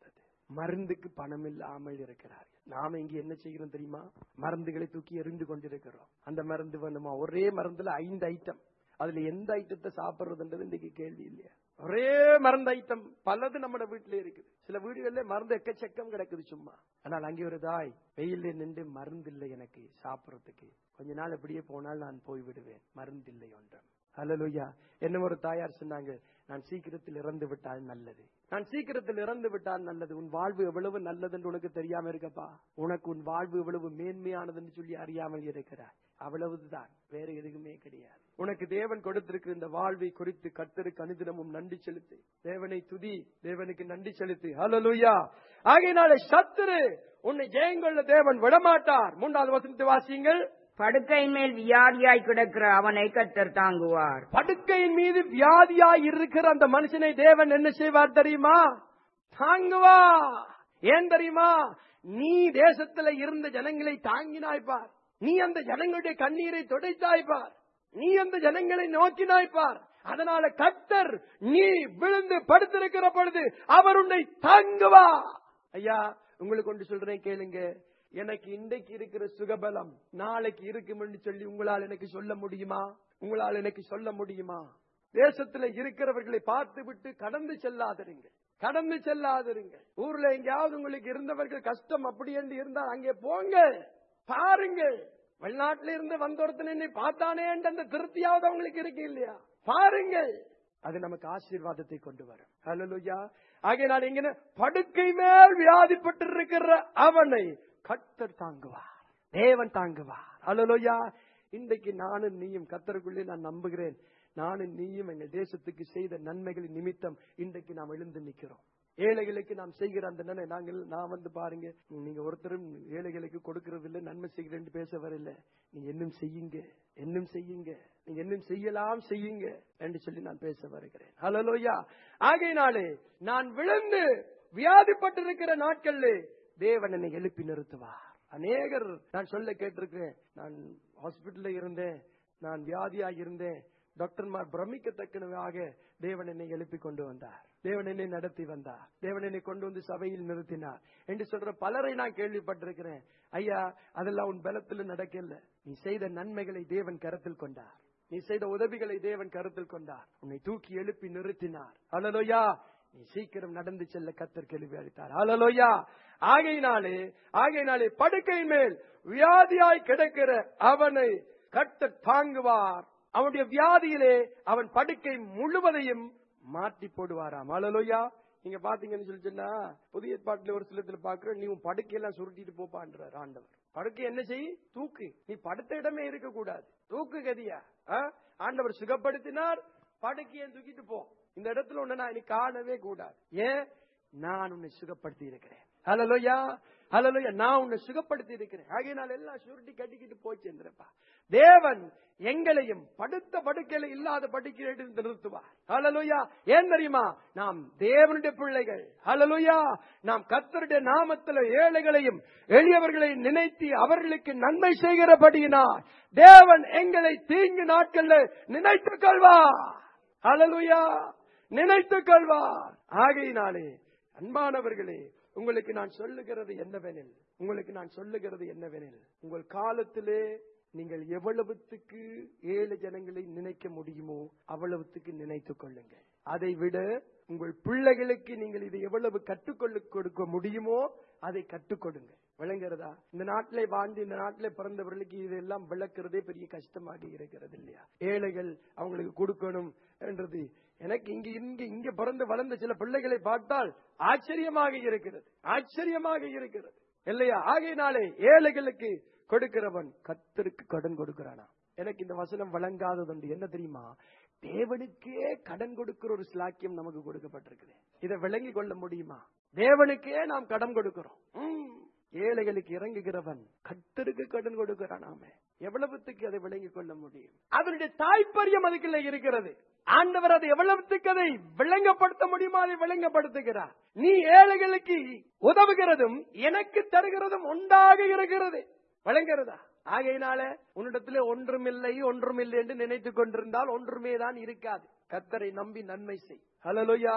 [SPEAKER 1] மருந்துக்கு பணம் இல்லாமல் இருக்கிறார்கள் நாம இங்க என்ன செய்கிறோம் தெரியுமா மருந்துகளை தூக்கி எறிந்து கொண்டிருக்கிறோம் அந்த மருந்து வேணுமா ஒரே மருந்துல ஐந்து ஐட்டம் அதுல எந்த ஐட்டத்தை சாப்பிடுறதுன்றது இன்னைக்கு கேள்வி இல்லையா ஒரே மருந்து ஐட்டம் பலது நம்ம வீட்டுல இருக்குது சில வீடுகள்ல மருந்து எக்கச்சக்கம் கிடக்குது சும்மா ஆனால் அங்கே ஒரு தாய் வெயில்ல நின்று மருந்து இல்லை எனக்கு சாப்பிடறதுக்கு கொஞ்ச நாள் அப்படியே போனால் நான் போய் விடுவேன் மருந்து இல்லை ஒன்றும் ஹalleluya என்ன ஒரு தாயார் சொன்னாங்க நான் சீக்கிரத்தில் இறந்து விட்டால் நல்லது நான் சீக்கிரத்தில் இறந்து விட்டால் நல்லது உன் வாழ்வு எவ்வளவு நல்லது என்று உனக்கு தெரியாம இருக்கப்பா உனக்கு உன் வாழ்வு எவ்வளவு மேன்மையானதுன்னு சொல்லி அறியாமல் இருக்கிறாய் அவ்வளவுதான் வேற எதுவுமே கிடையாது உனக்கு தேவன் கொடுத்திருக்கிற இந்த வாழ்வை குறித்து கர்த்தருக்கு அனுதினமும் நன்றி செலுத்து தேவனை துதி தேவனுக்கு நன்றி செலுத்து ஹalleluya ஆகையினாலே சத்துரு உன்னை ஜெயங்கொள்ள தேவன் விடமாட்டார் மூன்றாவது வசனத்தை வாசியுங்கள்
[SPEAKER 2] படுக்கையின் மேல் வியாதியாய் கிடக்கிற அவனை கத்தர் தாங்குவார்
[SPEAKER 1] படுக்கையின் மீது வியாதியாய் இருக்கிற அந்த மனுஷனை தேவன் என்ன செய்வார் தெரியுமா தாங்குவா ஏன் தெரியுமா நீ தேசத்துல இருந்த ஜனங்களை தாங்கினாய் பார் நீ அந்த ஜனங்களுடைய கண்ணீரை துடைத்தாய் பார் நீ அந்த ஜனங்களை நோக்கினாய் பார் அதனால கத்தர் நீ விழுந்து படுத்திருக்கிற பொழுது அவர் உன்னை தாங்குவா ஐயா உங்களுக்கு ஒன்று சொல்றேன் கேளுங்க எனக்கு இன்றைக்கு இருக்கிற சுகபலம் நாளைக்கு இருக்கும் என்று சொல்லி உங்களால் எனக்கு சொல்ல முடியுமா உங்களால் எனக்கு சொல்ல முடியுமா தேசத்துல இருக்கிறவர்களை பார்த்து விட்டு கடந்து செல்லாதிருங்க கடந்து செல்லாதிருங்க ஊர்ல எங்கேயாவது உங்களுக்கு இருந்தவர்கள் கஷ்டம் அப்படி என்று இருந்தால் அங்கே போங்க பாருங்க வெளிநாட்டில இருந்து வந்த ஒருத்தன் என்னை பார்த்தானே என்ற அந்த திருப்தியாவது அவங்களுக்கு இருக்கு இல்லையா பாருங்கள் அது நமக்கு ஆசீர்வாதத்தை கொண்டு வரும் ஹalleluya ஆகிய நான் இங்க படுக்கை மேல் வியாதிப்பட்டிருக்கிற அவனை கத்தர் தாங்குவார் தேவன் தாங்குவார் ஹalleluya இன்றைக்கு நானும் நீயும் கத்தருக்குள்ளே நான் நம்புகிறேன் நானும் நீயும் எங்கள் தேசத்துக்கு செய்த நன்மைகளின் நிமித்தம் இன்றைக்கு நாம் எழுந்து நிக்கிறோம் ஏழைகளுக்கு நாம் செய்கிற அந்த நன்மை நாங்கள் நான் வந்து பாருங்க நீங்க ஒருத்தரும் ஏழைகளுக்கு கொடுக்கறது இல்லை நன்மை செய்கிறேன்னு பேச வரல நீங்க இன்னும் செய்யுங்க இன்னும் செய்யுங்க நீங்க இன்னும் செய்யலாம் செய்யுங்க என்று சொல்லி நான் பேச வருகிறேன் ஹலலோயா ஆகையினாலே நான் விழுந்து வியாதிப்பட்டிருக்கிற நாட்கள்ல தேவன் என்னை எழுப்பி நிறுத்துவார் அநேகர் நான் சொல்ல கேட்டிருக்கிறேன் நான் ஹாஸ்பிட்டல்ல இருந்தேன் நான் வியாதியாக இருந்தேன் டாக்டர்மார் பிரமிக்கத்தக்கனவாக தேவன் என்னை எழுப்பி கொண்டு வந்தார் தேவன் என்னை நடத்தி வந்தார் தேவன் என்னை கொண்டு வந்து சபையில் நிறுத்தினார் என்று சொல்ற பலரை நான் கேள்விப்பட்டிருக்கிறேன் ஐயா அதெல்லாம் உன் பலத்தில் நடக்கல நீ செய்த நன்மைகளை தேவன் கருத்தில் கொண்டார் நீ செய்த உதவிகளை தேவன் கருத்தில் கொண்டார் உன்னை தூக்கி எழுப்பி நிறுத்தினார் அலலோயா நீ சீக்கிரம் நடந்து செல்ல கத்தர் கேள்வி அளித்தார் அலலோயா ஆகையினாலே ஆகையினாலே படுக்கை மேல் வியாதியாய் கிடக்கிற அவனை கத்தர் தாங்குவார் அவனுடைய வியாதியிலே அவன் படுக்கை முழுவதையும் மாற்றி போடுவாராம் அலலோயா நீங்க பாத்தீங்கன்னு சொல்லி சொன்னா புதிய ஏற்பாட்டுல ஒரு சிலத்துல பாக்குற நீ உன் படுக்கையெல்லாம் சுருட்டிட்டு போப்பான்றார் ஆண்டவர் படுக்கை என்ன செய் தூக்கு நீ படுத்த இடமே இருக்க கூடாது தூக்கு கதியா ஆ? ஆண்டவர் சுகப்படுத்தினார் படுக்கையை தூக்கிட்டு போ இந்த இடத்துல உன்னை நான் இனி காணவே கூடாது ஏன் நான் உன்னை சுகப்படுத்தி இருக்கிறேன் ஹலலோயா ஹலலோயா நான் உன்னை சுகப்படுத்தி இருக்கிறேன் ஆகையினால் எல்லாம் சுருட்டி கட்டிக்கிட்டு போச்சு என்றப்பா தேவன் எங்களையும் படுத்த படுக்கையில இல்லாத படுக்கையில நிறுத்துவார் ஹலலுயா ஏன் தெரியுமா நாம் தேவனுடைய பிள்ளைகள் ஹலலுயா நாம் கத்தருடைய நாமத்துல ஏழைகளையும் எளியவர்களையும் நினைத்து அவர்களுக்கு நன்மை செய்கிறபடியினால் தேவன் எங்களை தீங்கு நாட்கள்ல நினைத்துக் கொள்வார் ஹலலுயா நினைத்துக் கொள்வார் ஆகையினாலே அன்பானவர்களே உங்களுக்கு நான் சொல்லுகிறது என்னவெனில் உங்களுக்கு நான் சொல்லுகிறது என்னவெனில் உங்கள் காலத்திலே நீங்கள் எவ்வளவுத்துக்கு ஏழு ஜனங்களை நினைக்க முடியுமோ அவ்வளவுத்துக்கு நினைத்துக் கொள்ளுங்கள் அதை விட உங்கள் பிள்ளைகளுக்கு நீங்கள் இதை எவ்வளவு கற்றுக்கொள்ள கொடுக்க முடியுமோ அதை கற்றுக் கொடுங்க விளங்குறதா இந்த நாட்டிலே வாழ்ந்து இந்த நாட்டிலே பிறந்தவர்களுக்கு இதெல்லாம் விளக்குறதே பெரிய கஷ்டமாக இருக்கிறது இல்லையா ஏழைகள் அவங்களுக்கு கொடுக்கணும் என்றது எனக்கு இங்க இங்க இங்க பிறந்து வளர்ந்த சில பிள்ளைகளை பார்த்தால் ஆச்சரியமாக இருக்கிறது ஆச்சரியமாக இருக்கிறது இல்லையா ஆகையினாலே ஏழைகளுக்கு கொடுக்கிறவன் கத்தருக்கு கடன் கொடுக்கிறானா எனக்கு இந்த வசனம் வழங்காதது என்ன தெரியுமா தேவனுக்கே கடன் கொடுக்கிற ஒரு சிலாக்கியம் நமக்கு கொடுக்கப்பட்டிருக்குது இதை விளங்கி கொள்ள முடியுமா தேவனுக்கே நாம் கடன் கொடுக்கிறோம் ம். ஏழைகளுக்கு இறங்குகிறவன் கத்தருக்கு கடன் கொடுக்கிறான் நாம எவ்வளவுத்துக்கு அதை விளங்கி கொள்ள முடியும் அதனுடைய தாய்ப்பரியம் அதுக்குள்ள இருக்கிறது ஆண்டவர் அதை எவ்வளவுத்துக்கு அதை விளங்கப்படுத்த முடியுமோ அதை விளங்கப்படுத்துகிறார் நீ ஏழைகளுக்கு உதவுகிறதும் எனக்கு தருகிறதும் உண்டாக இருக்கிறது விளங்குகிறதா ஆகையினால உன்னிடத்திலே ஒன்றுமில்லை ஒன்றுமில்லை என்று நினைத்துக் கொண்டிருந்தால் ஒன்றுமே தான் இருக்காது கத்தரை நம்பி நன்மை செய் ஹலலோயா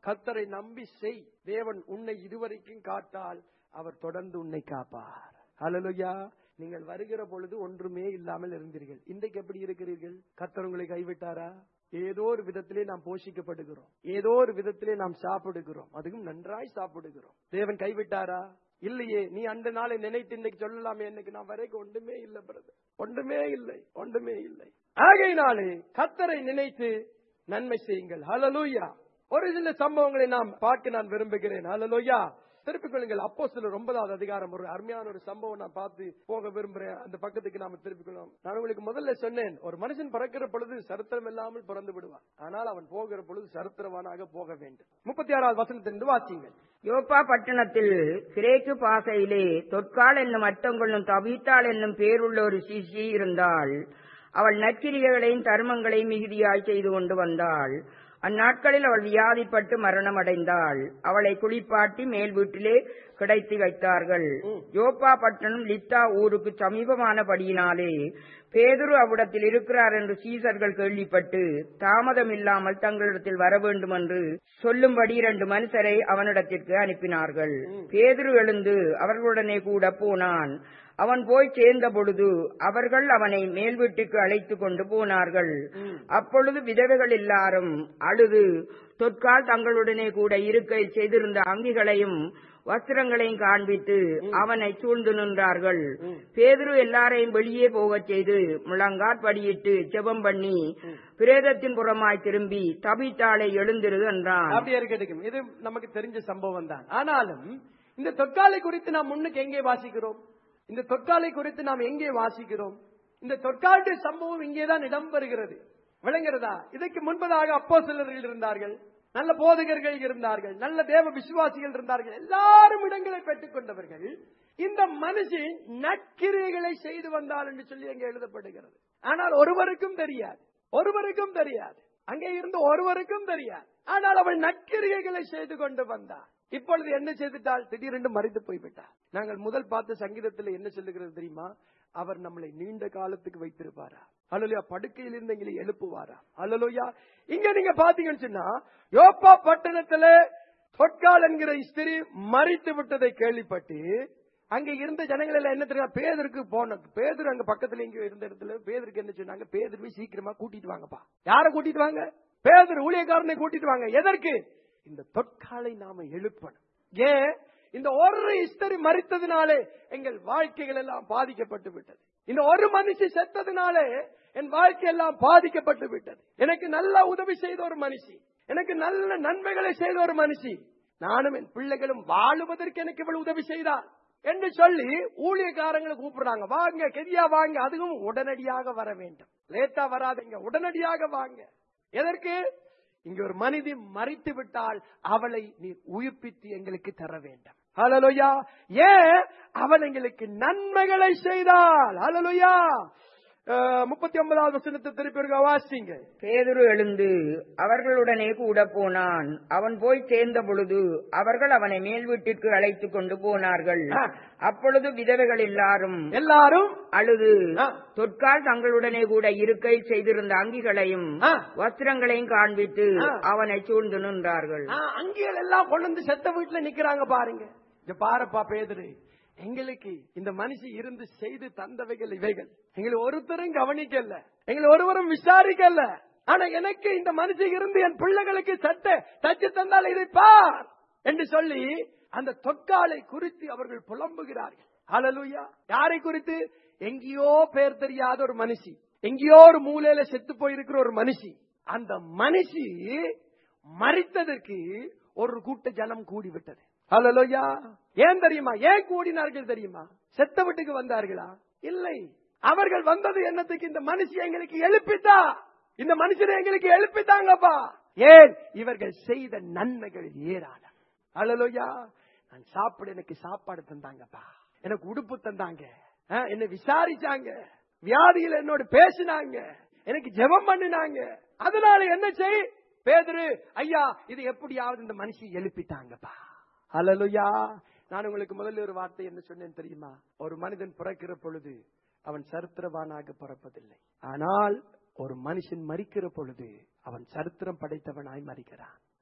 [SPEAKER 1] கத்தரை நம்பி செய் தேவன் உன்னை இதுவரைக்கும் காத்தால் அவர் தொடர்ந்து உன்னை காப்பார் ஹalleluya நீங்கள் வருகிற பொழுது ஒன்றுமே இல்லாமல் இருந்தீர்கள் இன்றைக்கு எப்படி இருக்கிறீர்கள் கத்தர் உங்களை கைவிட்டாரா ஏதோ ஒரு விதத்திலே நாம் போஷிக்கப்படுகிறோம் ஏதோ ஒரு விதத்திலே நாம் சாப்பிடுகிறோம் அதுவும் நன்றாய் சாப்பிடுகிறோம் தேவன் கைவிட்டாரா இல்லையே நீ அந்த நாளை நினைத்து இன்னைக்கு சொல்லலாமே இன்னைக்கு நான் வரைக்கும் ஒன்றுமே இல்லை பிரதர் ஒன்றுமே இல்லை ஒன்றுமே இல்லை ஆகையினாலே கத்தரை நினைத்து நன்மை செய்யுங்கள் ஹalleluya ஒரு சில சம்பவங்களை நாம் பார்க்க நான் விரும்புகிறேன் ஹalleluya திருப்பிக் கொள்ளுங்கள் அப்போ சில ஒன்பதாவது அதிகாரம் ஒரு அருமையான ஒரு சம்பவம் நான் பார்த்து போக விரும்புறேன் அந்த பக்கத்துக்கு நாம திருப்பிக் கொள்ளலாம் நான் உங்களுக்கு முதல்ல சொன்னேன் ஒரு மனுஷன் பிறக்கிற பொழுது சரித்திரம் இல்லாமல் பிறந்து விடுவான் ஆனால் அவன் போகிற பொழுது சரித்திரவானாக போக வேண்டும் முப்பத்தி ஆறாவது வசனத்திலிருந்து வாசிங்கள்
[SPEAKER 2] யோப்பா பட்டணத்தில் கிரேக்கு பாசையிலே தொற்கால் என்னும் அர்த்தம் கொள்ளும் தவித்தாள் என்னும் பேருள்ள ஒரு சிசி இருந்தாள் அவள் நற்கிரிகைகளையும் தர்மங்களையும் மிகுதியாய் செய்து கொண்டு வந்தாள் அந்நாட்களில் அவள் வியாதிப்பட்டு மரணம் அடைந்தாள் அவளை குளிப்பாட்டி மேல் வீட்டிலே கிடைத்து வைத்தார்கள் யோப்பா பட்டணம் லித்தா ஊருக்கு சமீபமானபடியினாலே பேதுரு அவ்விடத்தில் இருக்கிறார் என்று சீசர்கள் கேள்விப்பட்டு தாமதம் இல்லாமல் தங்களிடத்தில் வர வேண்டும் என்று சொல்லும்படி இரண்டு மனுஷரை அவனிடத்திற்கு அனுப்பினார்கள் பேதுரு எழுந்து அவர்களுடனே கூட போனான் அவன் போய் சேர்ந்த பொழுது அவர்கள் அவனை மேல் வீட்டுக்கு அழைத்து கொண்டு போனார்கள் அப்பொழுது விதவைகள் எல்லாரும் அழுது தொற்கால் தங்களுடனே கூட இருக்கையில் செய்திருந்த அங்கிகளையும் வஸ்திரங்களையும் காண்பித்து அவனை சூழ்ந்து நின்றார்கள் பேதுரு எல்லாரையும் வெளியே போகச் செய்து முழங்காட் படியிட்டு ஜெபம் பண்ணி பிரேதத்தின் புறமாய் திரும்பி தபித்தாளை எழுந்திரு என்றான்
[SPEAKER 1] அப்படியே இருக்கட்டும் இது நமக்கு தெரிஞ்ச சம்பவம் தான் ஆனாலும் இந்த தொற்காலை குறித்து நாம் முன்னுக்கு எங்கே வாசிக்கிறோம் இந்த தொற்காலை குறித்து நாம் எங்கே வாசிக்கிறோம் இந்த தொற்காட்டு சம்பவம் இங்கேதான் இடம்பெறுகிறது விளங்குறதா இதற்கு முன்பதாக அப்போ இருந்தார்கள் நல்ல போதகர்கள் இருந்தார்கள் நல்ல தேவ விசுவாசிகள் இருந்தார்கள் எல்லாரும் இடங்களை பெற்றுக் கொண்டவர்கள் இந்த மனுஷன் நற்கிரியைகளை செய்து வந்தாள் என்று சொல்லி அங்கே எழுதப்படுகிறது ஆனால் ஒருவருக்கும் தெரியாது ஒருவருக்கும் தெரியாது அங்கே இருந்து ஒருவருக்கும் தெரியாது ஆனால் அவள் நற்கிரியைகளை செய்து கொண்டு வந்தாள் இப்பொழுது என்ன செய்துட்டால் திடீரென்று மறைந்து போய்விட்டார் நாங்கள் முதல் பார்த்த சங்கீதத்தில் என்ன சொல்லுகிறது தெரியுமா அவர் நம்மளை நீண்ட காலத்துக்கு வைத்திருப்பாரா அல்லலையா படுக்கையில் இருந்து எங்களை எழுப்புவாரா அல்லலையா இங்க நீங்க பாத்தீங்கன்னு சொன்னா யோப்பா பட்டணத்துல தொட்கால் என்கிற ஸ்திரி மறித்து விட்டதை கேள்விப்பட்டு அங்க இருந்த ஜனங்கள் எல்லாம் என்ன தெரியும் பேதருக்கு போன பேதர் அங்க பக்கத்துல இங்க இருந்த இடத்துல பேதருக்கு என்ன சொன்னாங்க பேதர் போய் சீக்கிரமா கூட்டிட்டு வாங்கப்பா யார கூட்டிட்டு வாங்க பேதர் ஊழியக்காரனை கூட்டிட்டு வாங்க எதற்கு இந்த தொற்காலை நாம எழுப்பணும் ஏன் இந்த ஒரு இஸ்தரி மறித்ததினாலே எங்கள் வாழ்க்கைகள் எல்லாம் பாதிக்கப்பட்டு விட்டது இந்த ஒரு மனுஷி செத்ததினாலே என் வாழ்க்கை எல்லாம் பாதிக்கப்பட்டு விட்டது எனக்கு நல்ல உதவி செய்த ஒரு மனுஷி எனக்கு நல்ல நன்மைகளை செய்த ஒரு மனுஷி நானும் என் பிள்ளைகளும் வாழுவதற்கு எனக்கு இவ்வளவு உதவி செய்தார் என்று சொல்லி ஊழியக்காரங்களை கூப்பிடுறாங்க வாங்க கெதியா வாங்க அதுவும் உடனடியாக வர வேண்டும் லேட்டா வராதுங்க உடனடியாக வாங்க எதற்கு இங்க ஒரு மனிதி மறித்து விட்டால் அவளை நீ உயிர்ப்பித்து எங்களுக்கு தர வேண்டும் ஹலலுயா ஏன் அவள் எங்களுக்கு நன்மைகளை செய்தாள் ஹலலுயா முப்பத்தி ஒன்பதாவது வசனத்தை திருப்பி இருக்க வாசிங்க
[SPEAKER 2] பேதுரு எழுந்து அவர்களுடனே கூட போனான் அவன் போய் சேர்ந்த பொழுது அவர்கள் அவனை மேல் வீட்டிற்கு அழைத்துக் கொண்டு போனார்கள்
[SPEAKER 1] ஆ.
[SPEAKER 2] அப்பொழுது விதவைகள் எல்லாரும்
[SPEAKER 1] எல்லாரும்
[SPEAKER 2] அழுது
[SPEAKER 1] ஆ.
[SPEAKER 2] தொற்கால் தங்களுடனே கூட இருக்கை செய்திருந்த அங்கிகளையும்
[SPEAKER 1] ஆ.
[SPEAKER 2] வஸ்திரங்களையும் காண்பித்து
[SPEAKER 1] ஆ.
[SPEAKER 2] அவனை சூழ்ந்து நின்றார்கள்
[SPEAKER 1] ஆ, அங்கிகள் எல்லாம் கொண்டு வந்து செத்த வீட்டுல நிக்கிறாங்க பாருங்க இங்க பாருப்பா பேதுரு எங்களுக்கு இந்த மனுஷி இருந்து செய்து தந்தவைகள் இவைகள் எங்களை ஒருத்தரும் கவனிக்கல எங்களை ஒருவரும் விசாரிக்கல ஆனா எனக்கு இந்த மனுஷி இருந்து என் பிள்ளைகளுக்கு சட்டை தச்சு தந்தால் இதை பார் என்று சொல்லி அந்த தொக்காலை குறித்து அவர்கள் புலம்புகிறார்கள் ஹalleluya யாரை குறித்து எங்கேயோ பேர் தெரியாத ஒரு மனுஷி எங்கேயோ ஒரு மூலையில செத்து போயிருக்கிற ஒரு மனுஷி அந்த மனுஷி மறித்ததற்கு ஒரு கூட்ட ஜனம் கூடிவிட்டது ஹalleluya ஏன் தெரியுமா ஏன் கூடினார்கள் தெரியுமா செத்த வீட்டுக்கு வந்தார்களா இல்லை அவர்கள் வந்தது என்னத்துக்கு இந்த மனுஷி எங்களுக்கு எழுப்பித்தா இந்த மனுஷனை எங்களுக்கு எழுப்பித்தாங்கப்பா ஏன் இவர்கள் செய்த நன்மைகள் ஏராளம் ஹalleluya நான் சாப்பிட எனக்கு சாப்பாடு தந்தாங்கப்பா எனக்கு உடுப்பு தந்தாங்க ஆ, என்னை விசாரிச்சாங்க வியாதியில் என்னோட பேசினாங்க எனக்கு ஜெபம் பண்ணினாங்க அதனால என்ன செய் பேதுரு ஐயா இது எப்படியாவது இந்த மனுஷி எழுப்பிட்டாங்கப்பா ஹalleluya நான் உங்களுக்கு முதல்ல ஒரு வார்த்தை என்ன சொன்னேன் தெரியுமா ஒரு மனிதன் பிறக்கிற பொழுது அவன் சரித்திரவானாக பிறப்பதில்லை ஆனால் ஒரு மனுஷன் மறிக்கிற பொழுது அவன் சரித்திரம் படைத்தவனாய் மறிக்கிறான்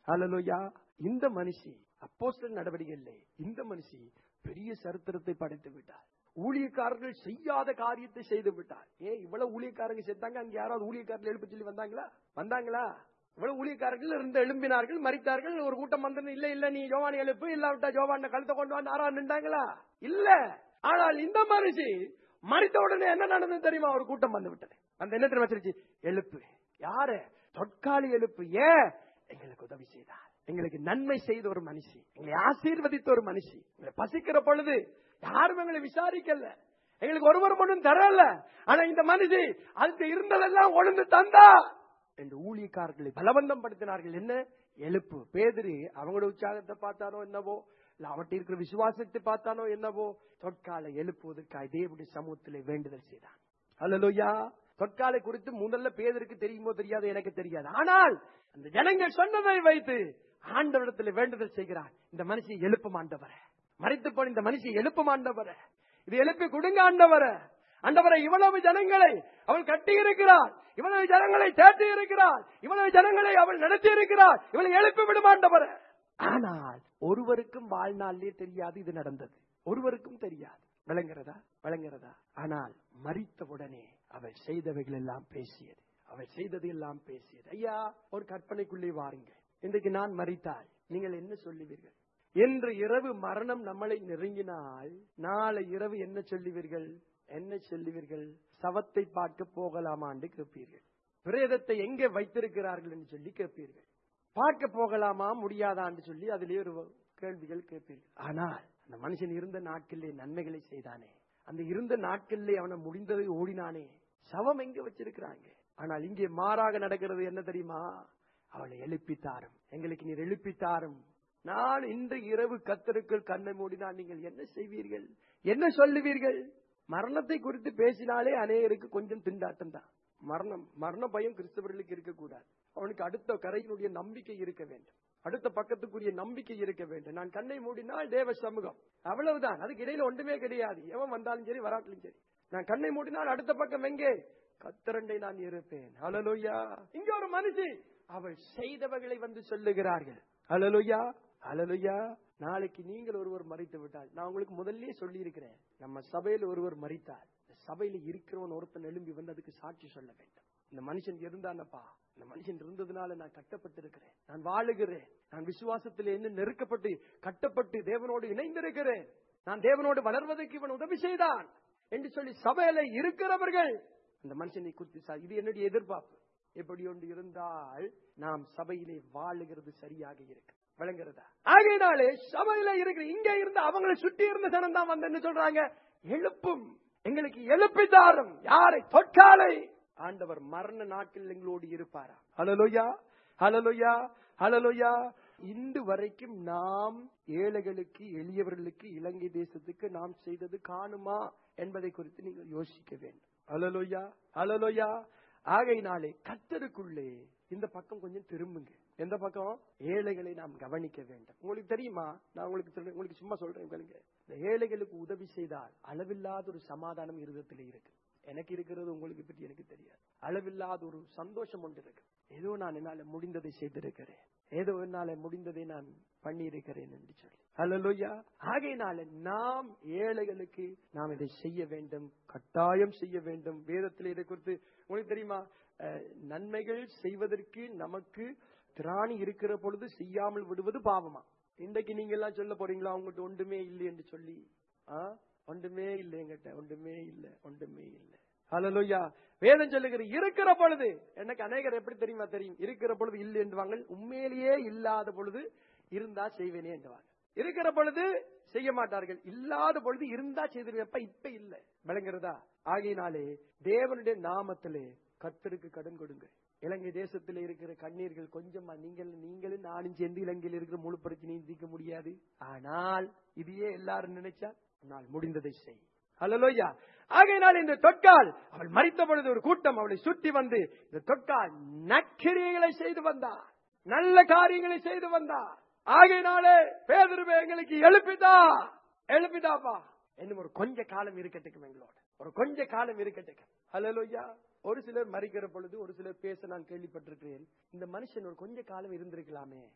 [SPEAKER 1] ஹalleluya இந்த மனுஷி அப்போஸ்தலர் நடவடிக்கையிலே இந்த மனுஷி பெரிய சரித்திரத்தை படைத்து விட்டார் ஊழியக்காரர்கள் செய்யாத காரியத்தை செய்து விட்டார் ஏன் இவ்வளவு ஊழியக்காரங்க செத்தாங்க அங்க யாராவது ஊழியக்காரர்கள் எழுப்ப சொல்லி வந்தாங்களா வந்தாங்களா இவ்வளவு ஊழியக்காரர்கள் இருந்து எழும்பினார்கள் மறித்தார்கள் ஒரு கூட்டம் வந்து இல்ல இல்ல நீ ஜோவானை எழுப்பு இல்லாவிட்டா ஜோவான கழுத்தை கொண்டு வந்து ஆறா நின்றாங்களா இல்ல ஆனால் இந்த மனுஷி மறித்த உடனே என்ன நடந்தது தெரியுமா ஒரு கூட்டம் வந்து விட்டது அந்த என்ன தெரியுமா சொல்லிச்சு எழுப்பு யாரு தொட்காலி எழுப்பு ஏன் எங்களுக்கு உதவி செய்தார் எங்களுக்கு நன்மை செய்த ஒரு மனுஷி எங்களை ஆசீர்வதித்த ஒரு மனுஷி எங்களை பசிக்கிற பொழுது யாரும் எங்களை விசாரிக்கல எங்களுக்கு ஒருவர் மட்டும் தரல ஆனா இந்த மனுஷி அதுக்கு இருந்ததெல்லாம் ஒழுந்து தந்தா என்று ஊழியக்காரர்களை பலவந்தம் படுத்தினார்கள் என்ன எழுப்பு பேதிரி அவங்களோட உற்சாகத்தை பார்த்தானோ என்னவோ இல்ல அவர்கிட்ட இருக்கிற விசுவாசத்தை பார்த்தானோ என்னவோ தொற்காலை எழுப்புவதற்காக தேவனுடைய சமூகத்திலே வேண்டுதல் செய்தான் அல்லலோயா தொற்காலை குறித்து முதல்ல பேதருக்கு தெரியுமோ தெரியாது எனக்கு தெரியாது ஆனால் அந்த ஜனங்கள் சொன்னதை வைத்து ஆண்டவரிடத்தில் வேண்டுதல் செய்கிறார் இந்த மனுஷியை எழுப்பும் ஆண்டவர மறைத்து போன இந்த மனுஷியை எழுப்பும் ஆண்டவர இது எழுப்பி கொடுங்க ஆண்டவர ஆண்டவரை இவ்வளவு ஜனங்களை அவள் கட்டி இருக்கிறார் இவ்வளவு ஜனங்களை தேட்டி இருக்கிறார் இவ்வளவு ஜனங்களை அவள் நடத்தி இருக்கிறார் இவளை எழுப்பி விடும் ஆண்டவர ஆனால் ஒருவருக்கும் வாழ்நாளிலே தெரியாது இது நடந்தது ஒருவருக்கும் தெரியாது விளங்குறதா விளங்குறதா ஆனால் மறித்த உடனே அவள் செய்தவைகள் எல்லாம் பேசியது அவள் செய்தது எல்லாம் பேசியது ஐயா ஒரு கற்பனைக்குள்ளே வாருங்க இன்றைக்கு நான் மறித்தால் நீங்கள் என்ன சொல்லுவீர்கள் இன்று இரவு மரணம் நம்மளை நெருங்கினால் நாளை இரவு என்ன சொல்லுவீர்கள் என்ன சொல்லுவீர்கள் சவத்தை பார்க்க போகலாமான்னு கேட்பீர்கள் பிரேதத்தை எங்கே வைத்திருக்கிறார்கள் என்று சொல்லி கேட்பீர்கள் பார்க்க போகலாமா முடியாதான்னு சொல்லி அதிலே ஒரு கேள்விகள் கேட்பீர்கள் ஆனால் அந்த மனுஷன் இருந்த நாட்களிலே நன்மைகளை செய்தானே அந்த இருந்த நாட்களிலே அவனை முடிந்ததை ஓடினானே சவம் எங்க வச்சிருக்கிறாங்க ஆனால் இங்கே மாறாக நடக்கிறது என்ன தெரியுமா அவளை எழுப்பித்தாரும் எங்களுக்கு நீர் எழுப்பித்தாரும் நான் இன்று இரவு கத்தருக்குள் கண்ணை மூடினால் நீங்கள் என்ன செய்வீர்கள் என்ன சொல்லுவீர்கள் மரணத்தை குறித்து பேசினாலே அநேகருக்கு கொஞ்சம் திண்டாட்டம் தான் மரணம் மரண பயம் கிறிஸ்தவர்களுக்கு இருக்கக்கூடாது அவனுக்கு அடுத்த கரையினுடைய நம்பிக்கை இருக்க வேண்டும் அடுத்த பக்கத்துக்குரிய நம்பிக்கை இருக்க வேண்டும் நான் கண்ணை மூடினால் தேவ சமூகம் அவ்வளவுதான் அதுக்கு இடையில ஒன்றுமே கிடையாது எவன் வந்தாலும் சரி வராட்டிலும் சரி நான் கண்ணை மூடினால் அடுத்த பக்கம் எங்கே கத்தரண்டை நான் இருப்பேன் அலலோயா இங்க ஒரு மனுஷி அவள் செய்தவர்களை வந்து சொல்லுகிறார்கள் அலலுயா அலலுயா நாளைக்கு நீங்கள் ஒருவர் மறித்து விட்டால் நான் உங்களுக்கு முதல்லயே சொல்லி இருக்கிறேன் நம்ம சபையில் ஒருவர் மறித்தால் இந்த சபையில இருக்கிறவன் ஒருத்தன் எழும்பி வந்து அதுக்கு சாட்சி சொல்ல வேண்டும் இந்த மனுஷன் இருந்தானப்பா இந்த மனுஷன் இருந்ததுனால நான் கட்டப்பட்டிருக்கிறேன் நான் வாழுகிறேன் நான் விசுவாசத்தில் என்ன நெருக்கப்பட்டு கட்டப்பட்டு தேவனோடு இணைந்திருக்கிறேன் நான் தேவனோடு வளர்வதற்கு இவன் உதவி செய்தான் என்று சொல்லி சபையில இருக்கிறவர்கள் அந்த மனுஷனை குறித்து சா- இது என்னுடைய எதிர்பார்ப்பு எப்படி ஒன்று இருந்தால் நாம் சபையிலே வாழுகிறது சரியாக இருக்கு விளங்குறதா ஆகையினாலே சபையில இருக்கிற இங்க இருந்து அவங்களை சுற்றி இருந்த சனம் தான் வந்து சொல்றாங்க எழுப்பும் எங்களுக்கு எழுப்பிதாரும் யாரை தொற்காலை ஆண்டவர் மரண நாட்கள் எங்களோடு இருப்பாரா ஹலலோயா ஹலலோயா ஹலலோயா இன்று வரைக்கும் நாம் ஏழைகளுக்கு எளியவர்களுக்கு இலங்கை தேசத்துக்கு நாம் செய்தது காணுமா என்பதை குறித்து நீங்கள் யோசிக்க வேண்டும் அலலோயா அலலோயா ஆகையினாலே கத்தருக்குள்ளே இந்த பக்கம் கொஞ்சம் திரும்புங்க எந்த பக்கம் ஏழைகளை நாம் கவனிக்க வேண்டும் உங்களுக்கு தெரியுமா நான் உங்களுக்கு சொல்றேன், உங்களுக்கு சும்மா சொல்றேன் கேளுங்க இந்த ஏழைகளுக்கு உதவி செய்தால் அளவில்லாத ஒரு சமாதானம் இருதத்தில் இருக்கு எனக்கு இருக்கிறது உங்களுக்கு பற்றி எனக்கு தெரியாது அளவில்லாத ஒரு சந்தோஷம் ஒன்று இருக்கு ஏதோ நான் என்னால முடிந்ததை செய்திருக்கிறேன் ஏதோ என்னால முடிந்ததை நான் பண்ணி இருக்கிறேன் என்று சொல்லி அல்லலுயா ஆகையினால நாம் ஏழைகளுக்கு நாம் இதை செய்ய வேண்டும் கட்டாயம் செய்ய வேண்டும் வேதத்தில் இதை குறித்து உங்களுக்கு தெரியுமா அஹ், நன்மைகள் செய்வதற்கு நமக்கு திராணி இருக்கிற பொழுது செய்யாமல் விடுவது பாவமா இன்றைக்கு நீங்க எல்லாம் சொல்ல போறீங்களா உங்ககிட்ட ஒன்றுமே இல்லை என்று சொல்லி ஆ? ஒன்றுமே இல்லை எங்கிட்ட ஒன்றுமே இல்லை ஒன்றுமே இல்லை ஹalleluya வேதம் சொல்லுகிற இருக்கிற பொழுது எனக்கு அநேகர் எப்படி தெரியுமா தெரியும் இருக்கிற பொழுது இல்லை என்றுவாங்க உண்மையிலேயே இல்லாத பொழுது இருந்தா செய்வேனே என்றுவாங்க இருக்கிற பொழுது செய்ய மாட்டார்கள் இல்லாத பொழுது இருந்தா செய்திருவேப்ப இப்ப இல்ல விளங்குறதா ஆகையினாலே தேவனுடைய நாமத்திலே கர்த்தருக்கு கடன் கொடுங்க இலங்கை தேசத்தில் இருக்கிற கண்ணீர்கள் கொஞ்சமா நீங்கள் நீங்களும் நானும் சேர்ந்து இலங்கையில் இருக்கிற முழு பிரச்சனையும் தீர்க்க முடியாது ஆனால் இதையே எல்லாரும் நினைச்சா உன்னால் முடிந்ததை செய் ஹalleluya ஆகையினால் இந்த தொட்கால் அவள் மறித்த பொழுது ஒரு கூட்டம் அவளை சுற்றி வந்து இந்த தொட்கால் நற்கிரியைகளை செய்து வந்தார் நல்ல காரியங்களை செய்து வந்தார் ஆகையினாலே பேதருவே எங்களுக்கு எழுப்பிதா எழுப்பிதாப்பா இன்னும் ஒரு கொஞ்ச காலம் இருக்கட்டுக்கும் எங்களோட ஒரு கொஞ்ச காலம் இருக்கட்டுக்கும் ஹalleluya ஒரு சிலர் மறிக்கிற பொழுது ஒரு சிலர் பேச நான் கேள்விப்பட்டிருக்கிறேன் இந்த மனுஷன் ஒரு கொஞ்ச காலம் இருந்திருக்கலாமே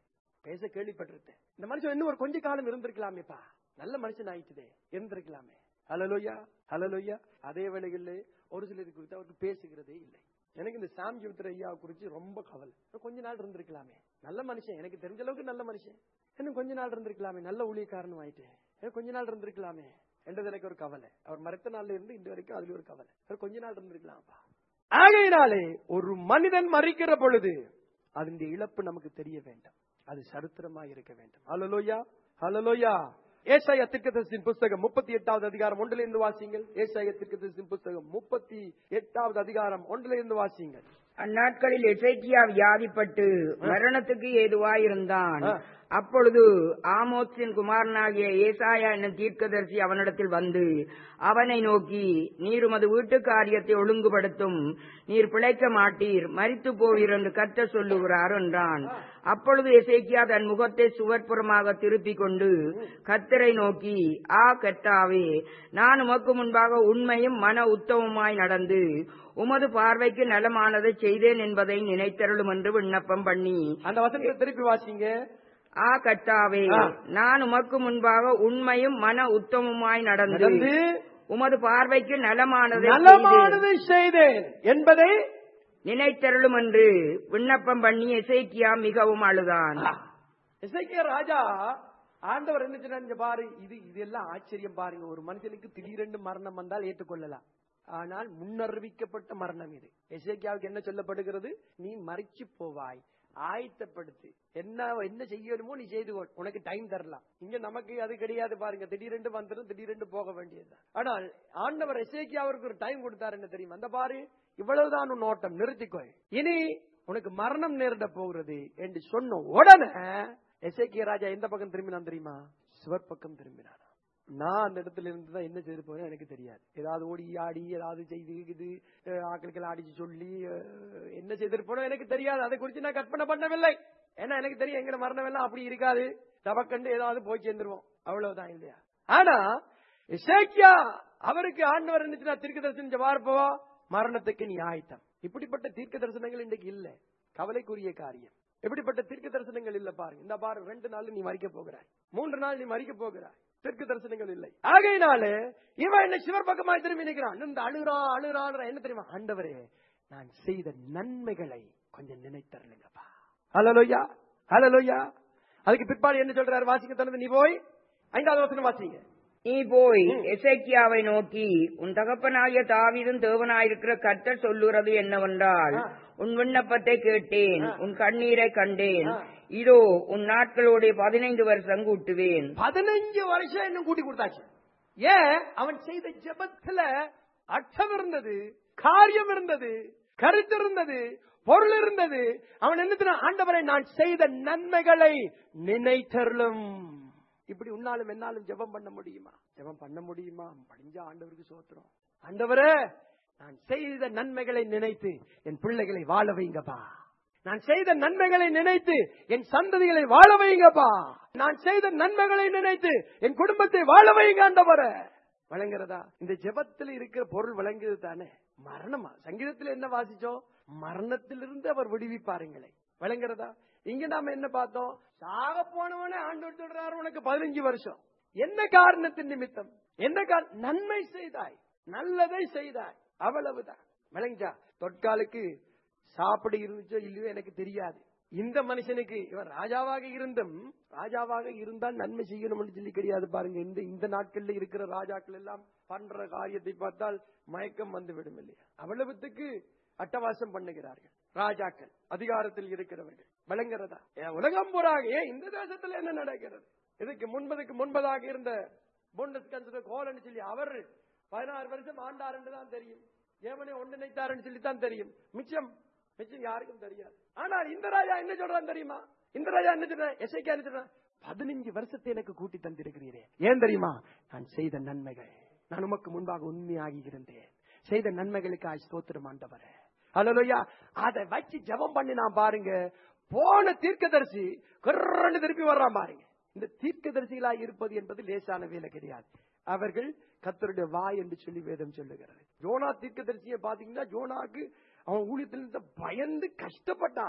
[SPEAKER 1] பேச கேள்விப்பட்டிருக்கேன் இந்த மனுஷன் இன்னும் ஒரு கொஞ்ச காலம் இருந்திருக்கலாமேப்பா நல்ல மனுஷன் ஆயிட்டுதே இருந்திருக்கலாமே ஹலலோயா ஹலலோயா அதே வேளைகளில் ஒரு சிலர் குறித்து அவருக்கு பேசுகிறதே இல்லை எனக்கு இந்த சாம் ஜோத்திர ஐயா குறித்து ரொம்ப கவலை இன்னும் கொஞ்ச நாள் இருந்திருக்கலாமே நல்ல மனுஷன் எனக்கு தெரிஞ்ச அளவுக்கு நல்ல மனுஷன் இன்னும் கொஞ்ச நாள் இருந்திருக்கலாமே நல்ல ஊழியக்காரனும் ஆயிட்டு இன்னும் கொஞ்ச நாள் இருந்திருக்கலாமே என்றது எனக்கு ஒரு கவலை அவர் மறைத்த நாள்ல இருந்து இன்று வரைக்கும் அதுல ஒரு கவலை அவர் கொஞ்ச நாள் இருந்திருக்கலாம்ப்பா ஆகையினாலே ஒரு மனிதன் மறிக்கிற பொழுது அதனுடைய இழப்பு நமக்கு தெரிய வேண்டும் அது சரித்திரமாக இருக்க வேண்டும் ஹலலோயா ஹலலோயா ஏசாய திர்க்கதரிசியின் புஸ்தகம் முப்பத்தி எட்டாவது அதிகாரம் ஒன்றிலிருந்து வாசிங்கள் ஏசாய திர்க்கதரிசியின் புஸ்தகம் முப்பத்தி எட்டாவது அதிகாரம் ஒன்றிலிருந்து வாசிங்கள்
[SPEAKER 2] அந்நாட்களில் எசேக்கியா வியாதிப்பட்டு மரணத்துக்கு ஏதுவாயிருந்தான்
[SPEAKER 1] ஆ.
[SPEAKER 2] அப்பொழுது ஆமோத்சின் குமாரனாகிய ஏசாயா என்னும் தீர்க்கதரிசி அவனிடத்தில் வந்து அவனை நோக்கி நீர் உமது வீட்டு காரியத்தை ஒழுங்குபடுத்தும் நீர் பிழைக்க மாட்டீர் மரித்து போவீர் என்று கத்த சொல்லுகிறார் என்றான் அப்பொழுது எசேக்கியா தன் முகத்தை சுவர்ப்புறமாக திருப்பிக் கொண்டு கத்தரை நோக்கி ஆ கத்தாவே நான் உமக்கு முன்பாக உண்மையும் மன உத்தமமாய் நடந்து உமது பார்வைக்கு நலமானதை செய்தேன் என்பதை நினைத்தருளும் என்று விண்ணப்பம் பண்ணி
[SPEAKER 1] அந்த வசனத்தை திருப்பி வாசிங்க
[SPEAKER 2] ஆ கத்தாவே
[SPEAKER 1] ஆ.
[SPEAKER 2] நான் உமக்கு முன்பாக உண்மையும் மன உத்தமமாய் நடந்து
[SPEAKER 1] நடந்து
[SPEAKER 2] உமது பார்வைக்கு நலமானதை செய்தேன்.
[SPEAKER 1] நலமானது செய்தேன் என்பதை
[SPEAKER 2] நினைத்தருளும் என்று விண்ணப்பம் பண்ணி எசேக்கியா மிகவும் அழுதான்
[SPEAKER 1] இசைக்கிய ராஜா ஆண்டவர் என்ன சொன்னார் இங்க பாரு இது இதெல்லாம் ஆச்சரியம் பாருங்க ஒரு மனுஷனுக்கு திடீரென்று மரணம் வந்தால் ஏற்றுக்கொள்ளலாம் ஆனால் முன்னறிவிக்கப்பட்ட மரணம் இது எசேக்கியாவுக்கு என்ன சொல்லப்படுகிறது நீ மறிச்சு போவாய் ஆயத்தப்படுத்து என்ன என்ன செய்யணுமோ நீ செய்து கொள் உனக்கு டைம் தரலாம் இங்க நமக்கு அது கிடையாது பாருங்க திடீரென்று வந்துடும் திடீரென்று போக வேண்டியதுதான் ஆனால் ஆண்டவர் எசேக்கியாவிற்கு ஒரு டைம் கொடுத்தாரு என்ன தெரியும் அந்த பாரு இவ்வளவுதான் உன் ஓட்டம் நிறுத்திக்கோ இனி உனக்கு மரணம் நேரிட போகிறது என்று சொன்ன உடனே எசேக்கிய ராஜா எந்த பக்கம் திரும்பினான் தெரியுமா சிவர் பக்கம் திரும்பினான் நான் அந்த இடத்துல இருந்து தான் என்ன செய்து போறேன் எனக்கு தெரியாது ஏதாவது ஓடி ஆடி ஏதாவது செய்து இது அஹ், ஆட்களுக்கெல்லாம் அடிச்சு சொல்லி அஹ், என்ன செய்திட்டு போனோம் எனக்கு தெரியாது அதை குறித்து நான் கற்பனை பண்ணவில்லை ஏன்னா எனக்கு தெரியும் எங்க மரணம் எல்லாம் அப்படி இருக்காது தவக்கண்டு ஏதாவது போய் சேர்ந்துருவோம் அவ்வளவுதான் இல்லையா ஆனா இசேக்கியா அவருக்கு ஆண்டவர் இருந்துச்சுன்னா தீர்க்க தரிசனம் பார்ப்பவா மரணத்துக்கு நீ ஆயத்தம் இப்படிப்பட்ட தீர்க்க தரிசனங்கள் இன்றைக்கு இல்ல கவலைக்குரிய காரியம் எப்படிப்பட்ட தீர்க்க தரிசனங்கள் இல்ல பாருங்க இந்த பாரு ரெண்டு நாள் நீ மறிக்க போகிறாய் மூன்று நாள் நீ மறிக்க போகிறாய் தீர்க்க தரிசனங்கள் இல்லை ஆகையினாலே இவன் என்ன சிவர் பக்கமாய் திரும்பி நிற்கிறான் இந்த அழுறா அழுறான் என்ன தெரியுமா ஆண்டவரே நான் செய்த நன்மைகளை கொஞ்சம் நினைத்தரலுங்கப்பா ஹலலோயா ஹலலோயா அதுக்கு பிற்பாடு என்ன சொல்றாரு வாசிக்க தனது நீ போய் ஐந்தாவது வசனம் வாசிங்க
[SPEAKER 2] நீ போய் எசேக்கியாவை நோக்கி உன் தகப்பனாகிய தாவீதும் தேவனாயிருக்கிற கர்த்தர் சொல்லுறது என்னவென்றால்
[SPEAKER 1] ஆ.
[SPEAKER 2] உன் விண்ணப்பத்தை கேட்டேன்
[SPEAKER 1] ஆ.
[SPEAKER 2] உன் கண்ணீரை கண்டேன்
[SPEAKER 1] ஆ.
[SPEAKER 2] இதோ உன் நாட்களோட பதினைந்து வருஷம் கூட்டுவேன்
[SPEAKER 1] பதினஞ்சு வருஷம் இன்னும் கூட்டி கொடுத்தாச்சு ஏன் அவன் செய்த ஜெபத்துல அர்த்தம் இருந்தது காரியம் இருந்தது கருத்து இருந்தது பொருள் இருந்தது அவன் என்ன ஆண்டவரை நான் செய்த நன்மைகளை நினைத்தருளும் இப்படி உன்னாலும் என்னாலும் ஜெபம் பண்ண முடியுமா ஜெபம் பண்ண முடியுமா படிஞ்ச ஆண்டவருக்கு சோத்திரம் ஆண்டவரே நான் செய்த நன்மைகளை நினைத்து என் பிள்ளைகளை வாழ வைங்கப்பா நான் செய்த நன்மைகளை நினைத்து என் சந்ததிகளை வாழ வைங்கப்பா நான் செய்த நன்மைகளை நினைத்து என் குடும்பத்தை வாழ வைங்க ஆண்டவரே வழங்குறதா இந்த ஜெபத்தில் இருக்கிற பொருள் வழங்குது தானே மரணமா சங்கீதத்தில் என்ன வாசிச்சோம் மரணத்திலிருந்து அவர் விடுவிப்பாருங்களே வழங்குறதா இங்க நாம என்ன பார்த்தோம் சாக போனவனே ஆண்டு சொல்றாரு உனக்கு பதினஞ்சு வருஷம் என்ன காரணத்தின் நிமித்தம் என்ன கார- நன்மை செய்தாய் நல்லதை செய்தாய் அவ்வளவுதான் விளங்கிச்சா தொற்காலுக்கு சாப்பிட இருந்துச்சோ இல்லையோ எனக்கு தெரியாது இந்த மனுஷனுக்கு இவன் ராஜாவாக இருந்தும் ராஜாவாக இருந்தால் நன்மை செய்யணும்னு சொல்லி கிடையாது பாருங்க இந்த இந்த நாட்கள்ல இருக்கிற ராஜாக்கள் எல்லாம் பண்ற காரியத்தை பார்த்தால் மயக்கம் வந்து விடும் இல்லையா அவ்வளவுத்துக்கு அட்டவாசம் பண்ணுகிறார்கள் ராஜாக்கள் அதிகாரத்தில் இருக்கிறவர்கள் விளங்குறதா ஏன் உலகம் பூராக ஏன் இந்த தேசத்துல என்ன நடக்கிறது இதுக்கு முன்பதுக்கு முன்பதாக இருந்த பொண்டஸ் கன்சிடர் கோலன்னு சொல்லி அவர் பதினாறு வருஷம் ஆண்டார் என்று தான் தெரியும் ஏவனை ஒன்றிணைத்தாருன்னு சொல்லி தான் தெரியும் மிச்சம் மிச்சம் யாருக்கும் தெரியாது ஆனால் இந்த ராஜா என்ன சொல்றான் தெரியுமா இந்த ராஜா என்ன சொல்றான் எஸ்ஐக்கா என்ன சொல்றான் பதினஞ்சு வருஷத்தை எனக்கு கூட்டி தந்திருக்கிறீரே ஏன் தெரியுமா நான் செய்த நன்மைகள் நான் உமக்கு முன்பாக உண்மையாகி இருந்தேன் செய்த நன்மைகளுக்காக ஸ்தோத்திரம் ஆண்டவரே ஹalleluya அதை வச்சு ஜெபம் பண்ணி நான் பாருங்க போன தீர்க்கதரிசி கர்ரன்னு திருப்பி வர்றான் பாருங்க இந்த தீர்க்கதரிசிகளாய் இருப்பது என்பது லேசான வேலை கிடையாது அவர்கள் கத்தருடைய வாய் என்று சொல்லி வேதம் சொல்லுகிறது ஜோனா தீர்க்கதரிசியை பாத்தீங்கன்னா ஜோனாக்கு அவன் ஊழியத்திலிருந்து பயந்து கஷ்டப்பட்டான்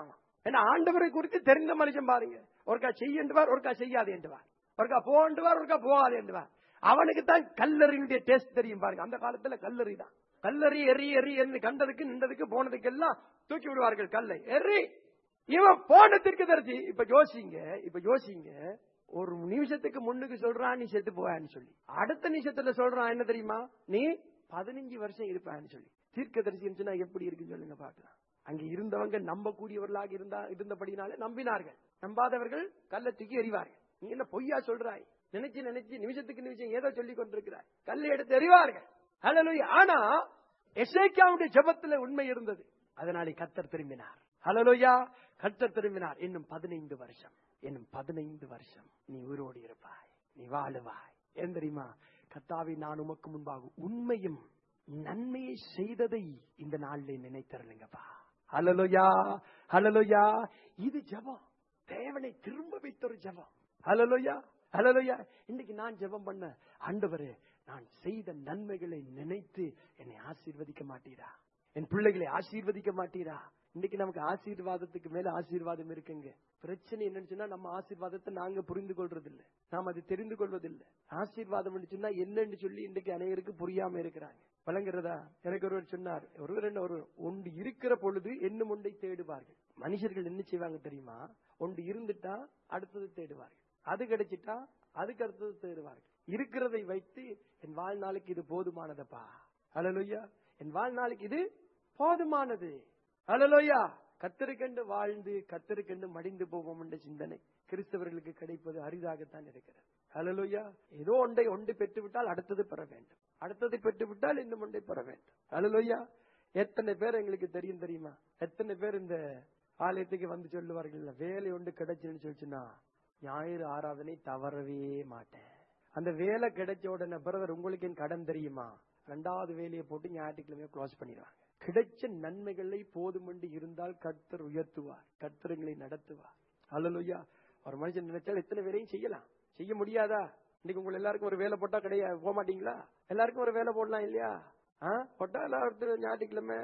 [SPEAKER 1] ஏன்னா ஆண்டவரை குறித்து தெரிந்த மனுஷன் பாருங்க ஒருக்கா செய்யண்டுவார் ஒருக்கா செய்யாது என்றுவார் ஒருக்கா போண்டுவார் ஒருக்கா போகாது என்றுவார் அவனுக்கு தான் கல்லறியுடைய டேஸ்ட் தெரியும் பாருங்க அந்த காலத்துல கல்லறி தான் கல்லறி எரி எரி என்று கண்டதுக்கு நின்றதுக்கு போனதுக்கு எல்லாம் தூக்கி விடுவார்கள் கல்லை எரி இவன் போனதற்கு தரிசி இப்ப யோசிங்க இப்ப யோசிங்க ஒரு நிமிஷத்துக்கு முன்னுக்கு சொல்றான் நீ செத்து போவான்னு சொல்லி அடுத்த நிமிஷத்துல சொல்றான் என்ன தெரியுமா நீ பதினஞ்சு வருஷம் இருப்பான்னு சொல்லி தீர்க்க தரிசின்னு சொன்னா எப்படி இருக்குன்னு சொல்லுங்க பாக்கலாம் அங்க இருந்தவங்க நம்பக்கூடியவர்களாக இருந்தா இருந்தபடினாலே நம்பினார்கள் நம்பாதவர்கள் கல்லை தூக்கி எறிவார்கள் நீ என்ன பொய்யா சொல்றாய் நினைச்சு நினைச்சு நிமிஷத்துக்கு நிமிஷம் ஏதோ சொல்லி கொண்டிருக்கிறாய் கல்லை எடுத்து எறிவார்கள் ஹalleluya ஆனா எசேக்கியாவுடைய ஜெபத்துல உண்மை இருந்தது அதனாலே கத்தர் திரும்பினார் ஹalleluya கத்தர் திரும்பினார் இன்னும் பதினைந்து வருஷம் இன்னும் பதினைந்து வருஷம் நீ உயிரோடு இருப்பாய் நீ வாழுவாய் ஏன் தெரியுமா கத்தாவை நான் உமக்கு முன்பாக உண்மையும் நன்மையை செய்ததை இந்த நாளிலே நினைத்தருளுங்கப்பா ஹalleluya ஹalleluya இது ஜெபம் தேவனை திரும்ப வைத்த ஒரு ஜெபம் ஹalleluya ஹalleluya இன்னைக்கு நான் ஜெபம் பண்ண ஆண்டவரே நான் செய்த நன்மைகளை நினைத்து என்னை ஆசீர்வதிக்க மாட்டீரா என் பிள்ளைகளை ஆசீர்வதிக்க மாட்டீரா இன்னைக்கு நமக்கு ஆசீர்வாதத்துக்கு மேல ஆசீர்வாதம் இருக்குங்க பிரச்சனை என்னன்னு சொன்னா நம்ம ஆசீர்வாதத்தை நாங்க புரிந்து கொள்றது இல்ல நாம் அதை தெரிந்து கொள்வதில்லை ஆசீர்வாதம் சொன்னா என்னன்னு சொல்லி இன்னைக்கு அனைவருக்கு புரியாம இருக்கிறாங்க வழங்குறதா எனக்கு ஒருவர் சொன்னார் ஒருவர் என்ன ஒரு ஒன்று இருக்கிற பொழுது என்னும் ஒன்றை தேடுவார்கள் மனுஷர்கள் என்ன செய்வாங்க தெரியுமா ஒன்று இருந்துட்டா அடுத்தது தேடுவார்கள் அது கிடைச்சிட்டா அதுக்கு அடுத்தது தேடுவார்கள் இருக்கிறதை வைத்து என் வாழ்நாளுக்கு இது போதுமானதப்பா அலலுயா என் வாழ்நாளுக்கு இது போதுமானது அலலோயா கத்தருக்கண்டு வாழ்ந்து கத்தருக்கண்டு மடிந்து போவோம் என்ற சிந்தனை கிறிஸ்தவர்களுக்கு கிடைப்பது அரிதாகத்தான் இருக்கிறது அலலோயா ஏதோ ஒன்றை ஒன்று பெற்று விட்டால் அடுத்தது பெற வேண்டும் அடுத்தது பெற்று விட்டால் இன்னும் ஒன்றை பெற வேண்டும் அலலோயா எத்தனை பேர் எங்களுக்கு தெரியும் தெரியுமா எத்தனை பேர் இந்த ஆலயத்துக்கு வந்து சொல்லுவார்கள் வேலை ஒன்று கிடைச்சுன்னு சொல்லிச்சுன்னா ஞாயிறு ஆராதனை தவறவே மாட்டேன் அந்த வேலை கிடைச்ச உடனே பிரதர் உங்களுக்கு என் கடன் தெரியுமா ரெண்டாவது வேலையை போட்டு ஞாயிற்றுக்கிழமையை க்ளோஸ் பண்ணிடுவாங்க கிடைச்ச நன்மைகளை போதுமென்று இருந்தால் கர்த்தர் உயர்த்துவார் கர்த்தரங்களை நடத்துவார் அல்லலுயா ஒரு மனுஷன் நினைச்சால் எத்தனை வேலையும் செய்யலாம் செய்ய முடியாதா இன்னைக்கு உங்களை எல்லாருக்கும் ஒரு வேலை போட்டா கிடையாது போக மாட்டீங்களா எல்லாருக்கும் ஒரு வேலை போடலாம் இல்லையா ஆ? போட்டா எல்லாரும் ஞாயிற்றுக்கிழமை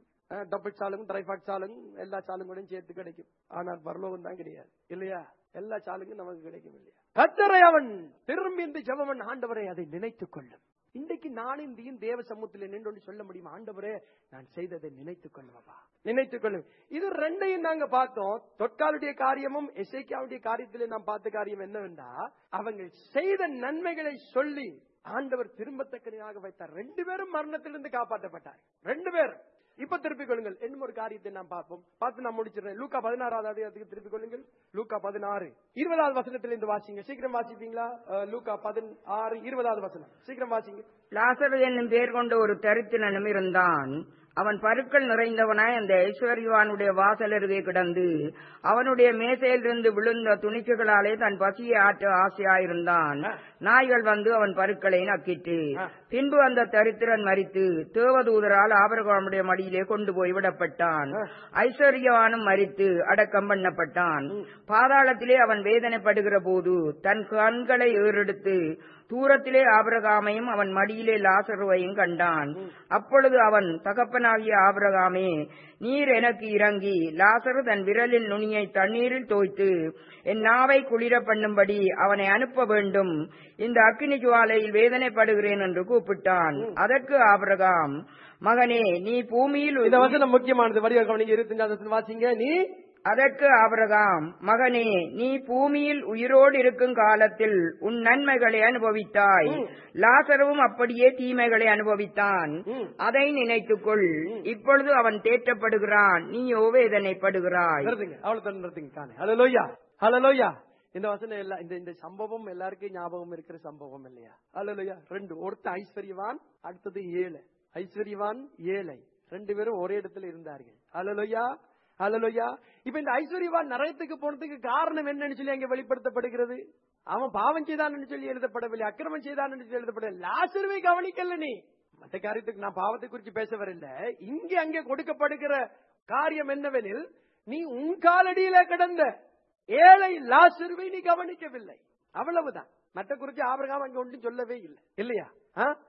[SPEAKER 1] டபுள் சாலும் ட்ரைஃபாட் சாலும் எல்லா சாலுங்களும் சேர்த்து கிடைக்கும் ஆனால் பரலோகம் தான் கிடையாது இல்லையா எல்லா சாலுங்களும் நமக்கு கிடைக்கும் இல்லையா கத்தரை அவன் திரும்பி இந்த ஜெபவன் ஆண்டவரை அதை நினைத்துக் கொள்ளும் இன்றைக்கு நானும் இந்தியும் தேவ சமூகத்தில் நின்று சொல்ல முடியும் ஆண்டவரே நான் செய்ததை நினைத்துக் கொள்வப்பா நினைத்துக் கொள்ளும் இது ரெண்டையும் நாங்க பார்த்தோம் தொட்காலுடைய காரியமும் எசைக்காவுடைய காரியத்திலே நாம் பார்த்த காரியம் என்னவென்றா அவங்க செய்த நன்மைகளை சொல்லி ஆண்டவர் திரும்பத்தக்கனையாக வைத்தார் ரெண்டு பேரும் மரணத்திலிருந்து காப்பாற்றப்பட்டார் ரெண்டு பேரும் இப்ப திருப்பிக் கொள்ளுங்கள் இன்னும் ஒரு காரியத்தை நாம் பார்ப்போம் பார்த்து நான் முடிச்சிடுறேன் லூக்கா பதினாறாவது அதிகாரத்துக்கு திருப்பிக் கொள்ளுங்கள் லூக்கா பதினாறு இருபதாவது வசனத்துல இருந்து வாசிங்க சீக்கிரம் வாசிப்பீங்களா அஹ், லூக்கா பதினாறு இருபதாவது வசனம் சீக்கிரம் வாசிங்க
[SPEAKER 2] லாசரு என்னும் பேர் கொண்ட ஒரு தரித்திரனும் இருந்தான் அவன் பருக்கள் நிறைந்தவனாய் அந்த ஐஸ்வர்யவானுடைய வாசலருகே கிடந்து அவனுடைய மேசையிலிருந்து விழுந்த துணிக்கைகளாலே தன் பசியை ஆற்ற ஆசையாயிருந்தான் நாய்கள் வந்து அவன் பருக்களை நக்கிட்டு பின்பு அந்த தரித்திரன் மரித்து தேவதூதரால் ஆபரகாமுடைய மடியிலே கொண்டு போய் விடப்பட்டான் ஐஸ்வர்யவானும் மரித்து அடக்கம் பண்ணப்பட்டான் பாதாளத்திலே அவன் வேதனைப்படுகிற போது தன் கண்களை ஏறெடுத்து தூரத்திலே ஆபிரகாமையும் அவன் மடியிலே லாசருவையும் கண்டான் அப்பொழுது அவன் தகப்பனாகிய ஆபிரகாமே நீர் எனக்கு இறங்கி லாசரு தன் விரலில் நுனியை தண்ணீரில் தோய்த்து என் நாவை குளிர பண்ணும்படி அவனை அனுப்ப வேண்டும் இந்த அக்கினி ஜுவாலையில் வேதனைப்படுகிறேன் என்று கூப்பிட்டான் அதற்கு ஆபிரகாம் மகனே நீ பூமியில்
[SPEAKER 1] இந்த வசனம் முக்கியமானது வடிவ கவனிங்க இருபத்தஞ்சாவது வசனம் வாசிங்க நீ
[SPEAKER 2] அதற்கு ஆபிரகாம் மகனே நீ பூமியில் உயிரோடு இருக்கும் காலத்தில் உன் நன்மைகளை அனுபவித்தாய் லாசரவும் அப்படியே தீமைகளை அனுபவித்தான்
[SPEAKER 1] ம்.
[SPEAKER 2] அதை நினைத்துக்கொள் இப்பொழுது அவன் தேற்றப்படுகிறான் நீயோ வேதனைப்படுகிறாய்
[SPEAKER 1] நிறுத்துங்க அவ்வளவு தூரம் நிறுத்துங்க காணே ஹலலோயா ஹலலோயா இந்த வசனம் எல்லாம் இந்த இந்த சம்பவம் எல்லாருக்கும் ஞாபகம் இருக்கிற சம்பவம் இல்லையா ஹலலோயா ரெண்டு ஒருத்த ஐஸ்வர்யவான் அடுத்தது ஏழை ஐஸ்வர்யவான் ஏழை ரெண்டு பேரும் ஒரே இடத்துல இருந்தார்கள் ஹலலோயா ஹலலோயா இப்ப இந்த ஐஸ்வர்யவான் நரகத்துக்கு போனதுக்கு காரணம் என்னன்னு சொல்லி அங்க வெளிப்படுத்தப்படுகிறது அவன் பாவம் செய்தான்னு சொல்லி எழுதப்படவில்லை அக்கிரமம் செய்தான்னு சொல்லி எழுதப்படவில்லை லாசருவை கவனிக்கல நீ மற்ற காரியத்துக்கு நான் பாவத்தை குறித்து பேச வரல இங்கே அங்கே கொடுக்கப்படுகிற காரியம் என்னவெனில் நீ உன் காலடியில கிடந்த ஏழை லாசருவை நீ கவனிக்கவில்லை அவ்வளவுதான் மற்ற குறித்து ஆபிரகாம் அங்க ஒன்றும் சொல்லவே இல்லை இல்லையா ஆ?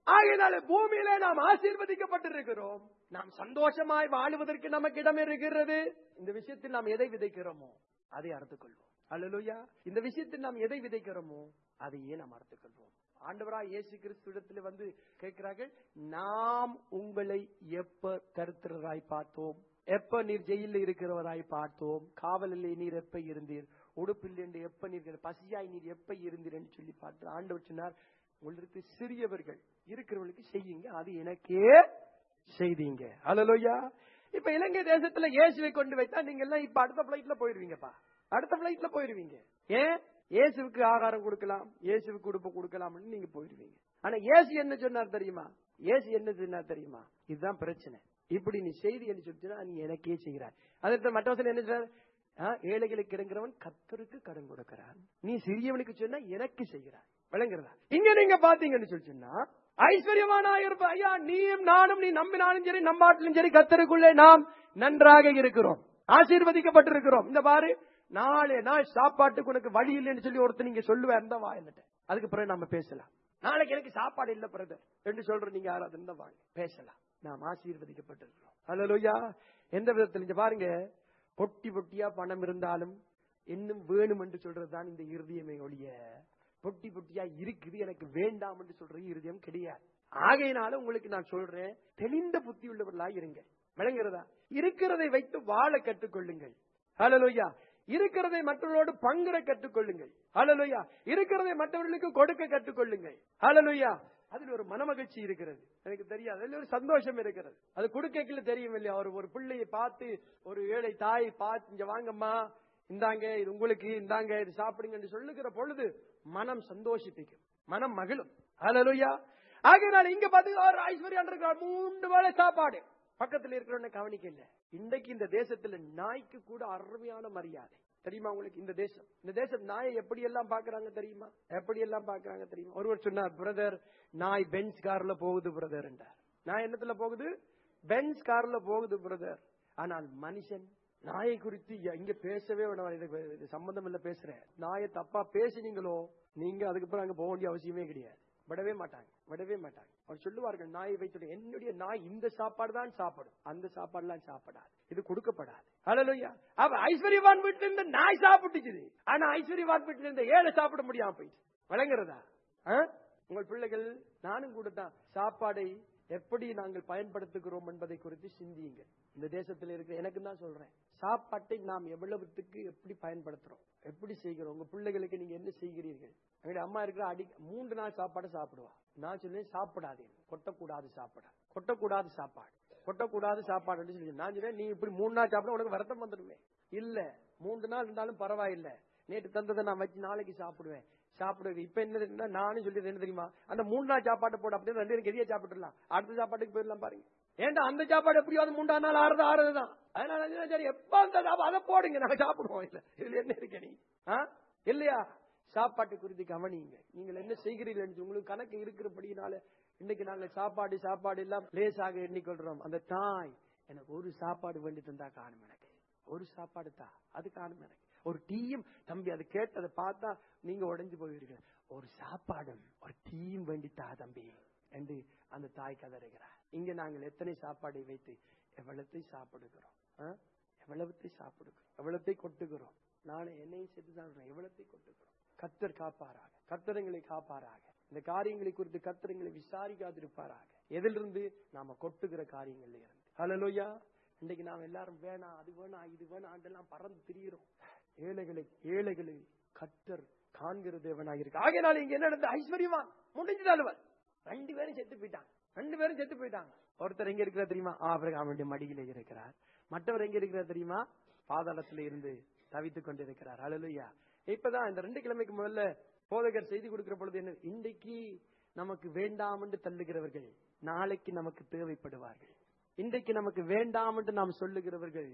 [SPEAKER 1] ஆகையினால பூமியிலே நாம் ஆசீர்வதிக்கப்பட்டிருக்கிறோம் நாம் சந்தோஷமாய் வாழுவதற்கு நமக்கு இடம் இருக்கிறது இந்த விஷயத்தில் நாம் எதை விதைக்கிறோமோ அதை அறுத்துக் கொள்வோம் அல்லலுயா இந்த விஷயத்தில் நாம் எதை விதைக்கிறோமோ அதையே நாம் அறுத்துக் கொள்வோம் ஆண்டவராய் இயேசு கிறிஸ்துவிடத்தில் வந்து கேட்கிறார்கள் நாம் உங்களை எப்ப தருத்திரராய் பார்த்தோம் எப்ப நீர் ஜெயில இருக்கிறவராய் பார்த்தோம் காவலிலே நீர் எப்ப இருந்தீர் உடுப்பில் என்று எப்ப நீர் பசியாய் நீர் எப்ப இருந்தீர் என்று சொல்லி பார்த்து ஆண்டவர் சொன்னார் உங்களுக்கு சிறியவர்கள் இருக்கிறவர்களுக்கு செய்யுங்க அது எனக்கே செய்தீங்க அலலோயா இப்ப இலங்கை தேசத்துல இயேசுவை கொண்டு வைத்தா நீங்க எல்லாம் இப்ப அடுத்த பிளைட்ல போயிருவீங்கப்பா அடுத்த பிளைட்ல போயிருவீங்க ஏன் இயேசுவுக்கு ஆகாரம் கொடுக்கலாம் இயேசுவுக்கு உடுப்பு கொடுக்கலாம்னு நீங்க போயிருவீங்க ஆனா இயேசு என்ன சொன்னார் தெரியுமா இயேசு என்ன சொன்னார் தெரியுமா இதுதான் பிரச்சனை இப்படி நீ செய்தி என்று சொல்லிச்சுன்னா நீ எனக்கே செய்கிறாய் அதற்கு மற்ற வசனம் என்ன சொன்னார் ஆ, ஏழைகளுக்கு இறங்குறவன் கத்தருக்கு கடன் கொடுக்கிறான் நீ சிறியவனுக்கு சொன்னா எனக்கு செய்கிறாய் விளங்குறதா இங்க நீங்க பாத்தீங்கன்னு சொல்லி சொன்னா ஐஸ்வர்யமானா இருப்ப ஐயா நீயும் நானும் நீ நம்பினாலும் சரி நம்பாட்டிலும் சரி கத்தருக்குள்ளே நாம் நன்றாக இருக்கிறோம் ஆசீர்வதிக்கப்பட்டிருக்கிறோம் இந்த பாரு நாளே நாள் சாப்பாட்டுக்கு உனக்கு வழி இல்லைன்னு சொல்லி ஒருத்தர் நீங்க சொல்லுவேன் இருந்தா வா என்னட்ட அதுக்கு பிறகு நம்ம பேசலாம் நாளைக்கு எனக்கு சாப்பாடு இல்ல பிரதர் என்று சொல்ற நீங்க யாராவது இருந்தா வாங்க பேசலாம் நாம் ஆசீர்வதிக்கப்பட்டிருக்கிறோம் ஹalleluya எந்த விதத்தில் இங்க பாருங்க பொட்டி பொட்டியா பணம் இருந்தாலும் இன்னும் வேணும் என்று சொல்றதுதான் இந்த இருதயமே ஒழிய பொட்டி பொட்டியா இருக்குது எனக்கு வேண்டாம் என்று சொல்றது இருதயம் கிடையாது ஆகையினால உங்களுக்கு நான் சொல்றேன் தெளிந்த புத்தி உள்ளவர்களா இருங்க விளங்குறதா இருக்கிறதை வைத்து வாழ கற்றுக்கொள்ளுங்கள் ஹalleluya இருக்கிறதை மற்றவர்களோடு பங்கிட கற்றுக்கொள்ளுங்கள் ஹalleluya இருக்கிறதை மற்றவர்களுக்கு கொடுக்க கற்றுக்கொள்ளுங்கள் ஹalleluya அதில் ஒரு மனமகிழ்ச்சி இருக்கிறது எனக்கு தெரியாது அதில் ஒரு சந்தோஷம் இருக்கிறது அது கொடுக்கல தெரியும் இல்லையா ஒரு ஒரு பிள்ளையை பார்த்து ஒரு ஏழை தாய் பார்த்து இங்க வாங்கம்மா இந்தாங்க இது உங்களுக்கு இந்தாங்க இது சாப்பிடுங்கன்னு சொல்லுகிற பொழுது மனம் சந்தோஷிப்பிக்கும் மனம் மகிழும் ஹalleluya ஆகையினால இங்க பாத்தீங்கன்னா ஒரு ஐஸ்வர்யா இருக்கிறார் மூன்று வேளை சாப்பாடு பக்கத்துல இருக்கிறவன கவனிக்க இல்ல இன்றைக்கு இந்த தேசத்துல நாய்க்கு கூட அருமையான மரியாதை தெரியுமா உங்களுக்கு இந்த தேசம் இந்த தேசம் நாயை எப்படி எல்லாம் பாக்குறாங்க தெரியுமா எப்படி எல்லாம் பாக்குறாங்க தெரியுமா ஒருவர் சொன்னார் பிரதர் நாய் பெஞ்ச் கார்ல போகுது பிரதர் என்றார் நாய் என்னத்துல போகுது பெஞ்ச் கார்ல போகுது பிரதர் ஆனால் மனுஷன் நாயை குறித்து இ- இங்க பேசவே வேணாம் இது இது சம்பந்தம் இல்ல பேசுறேன் நாயை தப்பா பேசினீங்களோ நீங்க அதுக்கப்புறம் அங்க போக வேண்டிய அவசியமே கிடையாது விடவே மாட்டாங்க விடவே மாட்டாங்க அவர் சொல்லுவார்கள் நாயை வைத்து என்னுடைய நாய் இந்த சாப்பாடு தான் சாப்பிடும் அந்த சாப்பாடுலாம் சாப்பிடாது இது கொடுக்கப்படாது ஹalleluya அவ ஐஸ்வர்யவான் வீட்டுல இருந்து நாய் சாப்பிட்டுச்சுது ஆனா ஐஸ்வர்யவான் வீட்டுல இருந்து ஏழை சாப்பிட முடியாம போயிடுச்சு விளங்குறதா ஆ? உங்கள் பிள்ளைகள் நானும் கூட தான் சாப்பாடை எப்படி நாங்கள் பயன்படுத்துகிறோம் என்பதை குறித்து சிந்தியுங்க இந்த தேசத்தில் இருக்கிற எனக்கு தான் சொல்றேன் சாப்பாட்டை நாம் எவ்வளவுத்துக்கு எப்படி பயன்படுத்துறோம் எப்படி செய்கிறோம் உங்க பிள்ளைகளுக்கு நீங்க என்ன செய்கிறீர்கள் எங்களுடைய அம்மா இருக்கிற அடி மூன்று நாள் சாப்பாடு சாப்பிடுவா நான் சொல்லுவேன் சாப்பிடாதே கொட்டக்கூடாது சாப்பாடு கொட்டக்கூடாது சாப்பாடு கொட்டக்கூடாது சாப்பாடு சொல்லி நான் சொல்றேன் நீ இப்படி மூணு நாள் சாப்பிட உனக்கு வருத்தம் வந்துடுமே இல்ல மூன்று நாள் இருந்தாலும் பரவாயில்ல நேற்று தந்ததை நான் வச்சு நாளைக்கு சாப்பிடுவேன் சாப்பிடுவேன் இப்ப என்ன தெரியுமா? நானும் சொல்லி என்ன தெரியுமா அந்த மூணு நாள் சாப்பாடு போட அப்படியே ரெண்டு பேரும் கெதியா சாப்பிட்டுலாம் அடுத்த சாப்பாட்டுக்கு போயிடலாம் பாருங்க ஏன்டா அந்த சாப்பாடு எப்படியாவது மூன்றாம் நாள் ஆறுது ஆறுதுதான் அதனால நான் சொன்னேன், சரி எப்ப அந்த சாப்பாடு அதை போடுங்க நாங்க சாப்பிடுவோம் இல்ல இதுல என்ன இருக்க நீ ஆ? இல்லையா சாப்பாட்டு குறித்து கவனிங்க நீங்கள் என்ன செய்கிறீர்கள் என்று உங்களுக்கு கணக்கு இருக்கிறபடினால இன்னைக்கு நாங்க சாப்பாடு சாப்பாடு எல்லாம் லேசாக எண்ணிக்கொள்றோம் அந்த தாய் எனக்கு ஒரு சாப்பாடு வேண்டி தந்தா காணும் எனக்கு ஒரு சாப்பாடு தா அது காணும் எனக்கு ஒரு டீயும் தம்பி அது கேட்டதை பார்த்தா நீங்க உடைஞ்சு போவீர்கள் ஒரு சாப்பாடும் ஒரு டீயும் வேண்டி தா தம்பி என்று அந்த தாய் கதறுகிறார் இங்க நாங்கள் எத்தனை சாப்பாடை வைத்து எவ்வளத்தை சாப்பிடுகிறோம் ஆ? எவ்வளவத்தை சாப்பிடுகிறோம் எவ்வளத்தை கொட்டுகிறோம் நானே என்னையும் சேர்த்து தான் எவ்வளத்தை கொட்டுகிறோம் கத்தர் காப்பாராக கத்தரங்களை காப்பாராக இந்த காரியங்களை குறித்து கத்தரங்களை விசாரிக்காதிருப்பாராக எதிலிருந்து நாம கொட்டுகிற காரியங்கள்ல இருந்து ஹalleluya இன்னைக்கு நாம் எல்லாரும் வேணாம் அது வேணாம் இது வேணாம் அதெல்லாம் பறந்து திரியிறோம் ஏழைகளை ஏழைகளை கத்தர் காண்கிற தேவனாக இருக்கு ஆகையினால இங்க என்ன நடந்தது ஐஸ்வர்யவான் முடிஞ்சது ரெண்டு பேரும் செத்து போயிட்டாங்க ரெண்டு பேரும் செத்து போயிட்டாங்க ஒருத்தர் எங்க இருக்கிறார் தெரியுமா ஆபிரகாம் அவனுடைய மடியில இருக்கிறார் மற்றவர் எங்க இருக்கிறார் தெரியுமா பாதாளத்துல இருந்து தவித்துக் கொண்டிருக்கிறார் அழலுயா இப்பதான் இந்த ரெண்டு கிழமைக்கு முதல்ல போதகர் செய்தி கொடுக்கிற பொழுது என்ன இன்றைக்கு நமக்கு வேண்டாம் என்று தள்ளுகிறவர்கள் நாளைக்கு நமக்கு தேவைப்படுவார்கள் இன்றைக்கு நமக்கு வேண்டாம் என்று நாம் சொல்லுகிறவர்கள்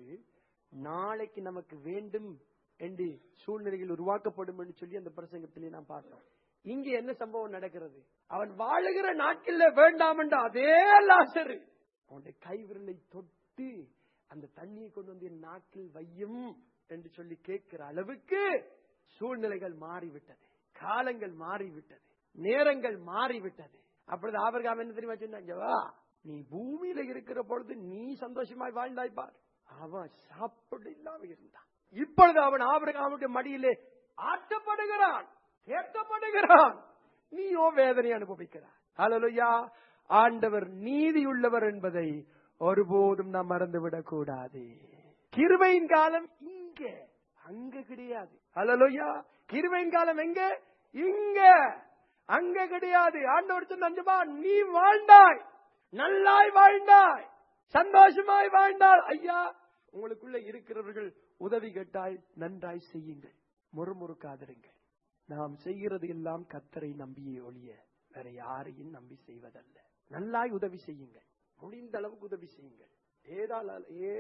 [SPEAKER 1] நாளைக்கு நமக்கு வேண்டும் என்று சூழ்நிலைகள் உருவாக்கப்படும் என்று சொல்லி அந்த பிரசங்கத்திலே நாம் பார்த்தோம் இங்க என்ன சம்பவம் நடக்கிறது அவன் வாழுகிற நாட்கள்ல வேண்டாம் என்ற அதே லாசரு அவனுடைய கைவிரலை தொட்டு அந்த தண்ணியை கொண்டு வந்து என் நாக்கில் வையும் என்று சொல்லி கேட்கிற அளவுக்கு சூழ்நிலைகள் மாறிவிட்டது காலங்கள் மாறிவிட்டது நேரங்கள் மாறிவிட்டது அப்பொழுது ஆபரகாம் என்ன தெரியுமா சொன்னாங்க வா நீ பூமியில இருக்கிற பொழுது நீ சந்தோஷமாய் வாழ்ந்தாய் பார் அவன் சாப்பிட இல்லாம இருந்தான் இப்பொழுது அவன் ஆபரகாமுடைய மடியிலே ஆட்டப்படுகிறான் தேட்டப்படுகிறான் நீயோ வேதனை அனுபவிக்கிறாய் ஹalleluya ஆண்டவர் நீதியுள்ளவர் என்பதை ஒருபோதும் நாம் மறந்துவிடக் கூடாது கிருபையின் காலம் இங்க அங்க கிடையாது ஹalleluya கிருபையின் காலம் எங்க இங்க அங்க கிடையாது ஆண்டவர் சொன்னா நீ வாழ்ந்தாய் நல்லாய் வாழ்ந்தாய் சந்தோஷமாய் வாழ்ந்தாய் ஐயா உங்களுக்குள்ள இருக்கிறவர்கள் உதவி கேட்டால் நன்றாய் செய்யுங்கள் முறுமுறுக்காதிருங்கள் நாம் செய்கிறது எல்லாம் கத்தரை நம்பியே ஒழிய வேற யாரையும் நம்பி செய்வதல்ல நல்லாய் உதவி செய்யுங்கள் முடிந்த அளவுக்கு உதவி செய்யுங்கள் ஏதாள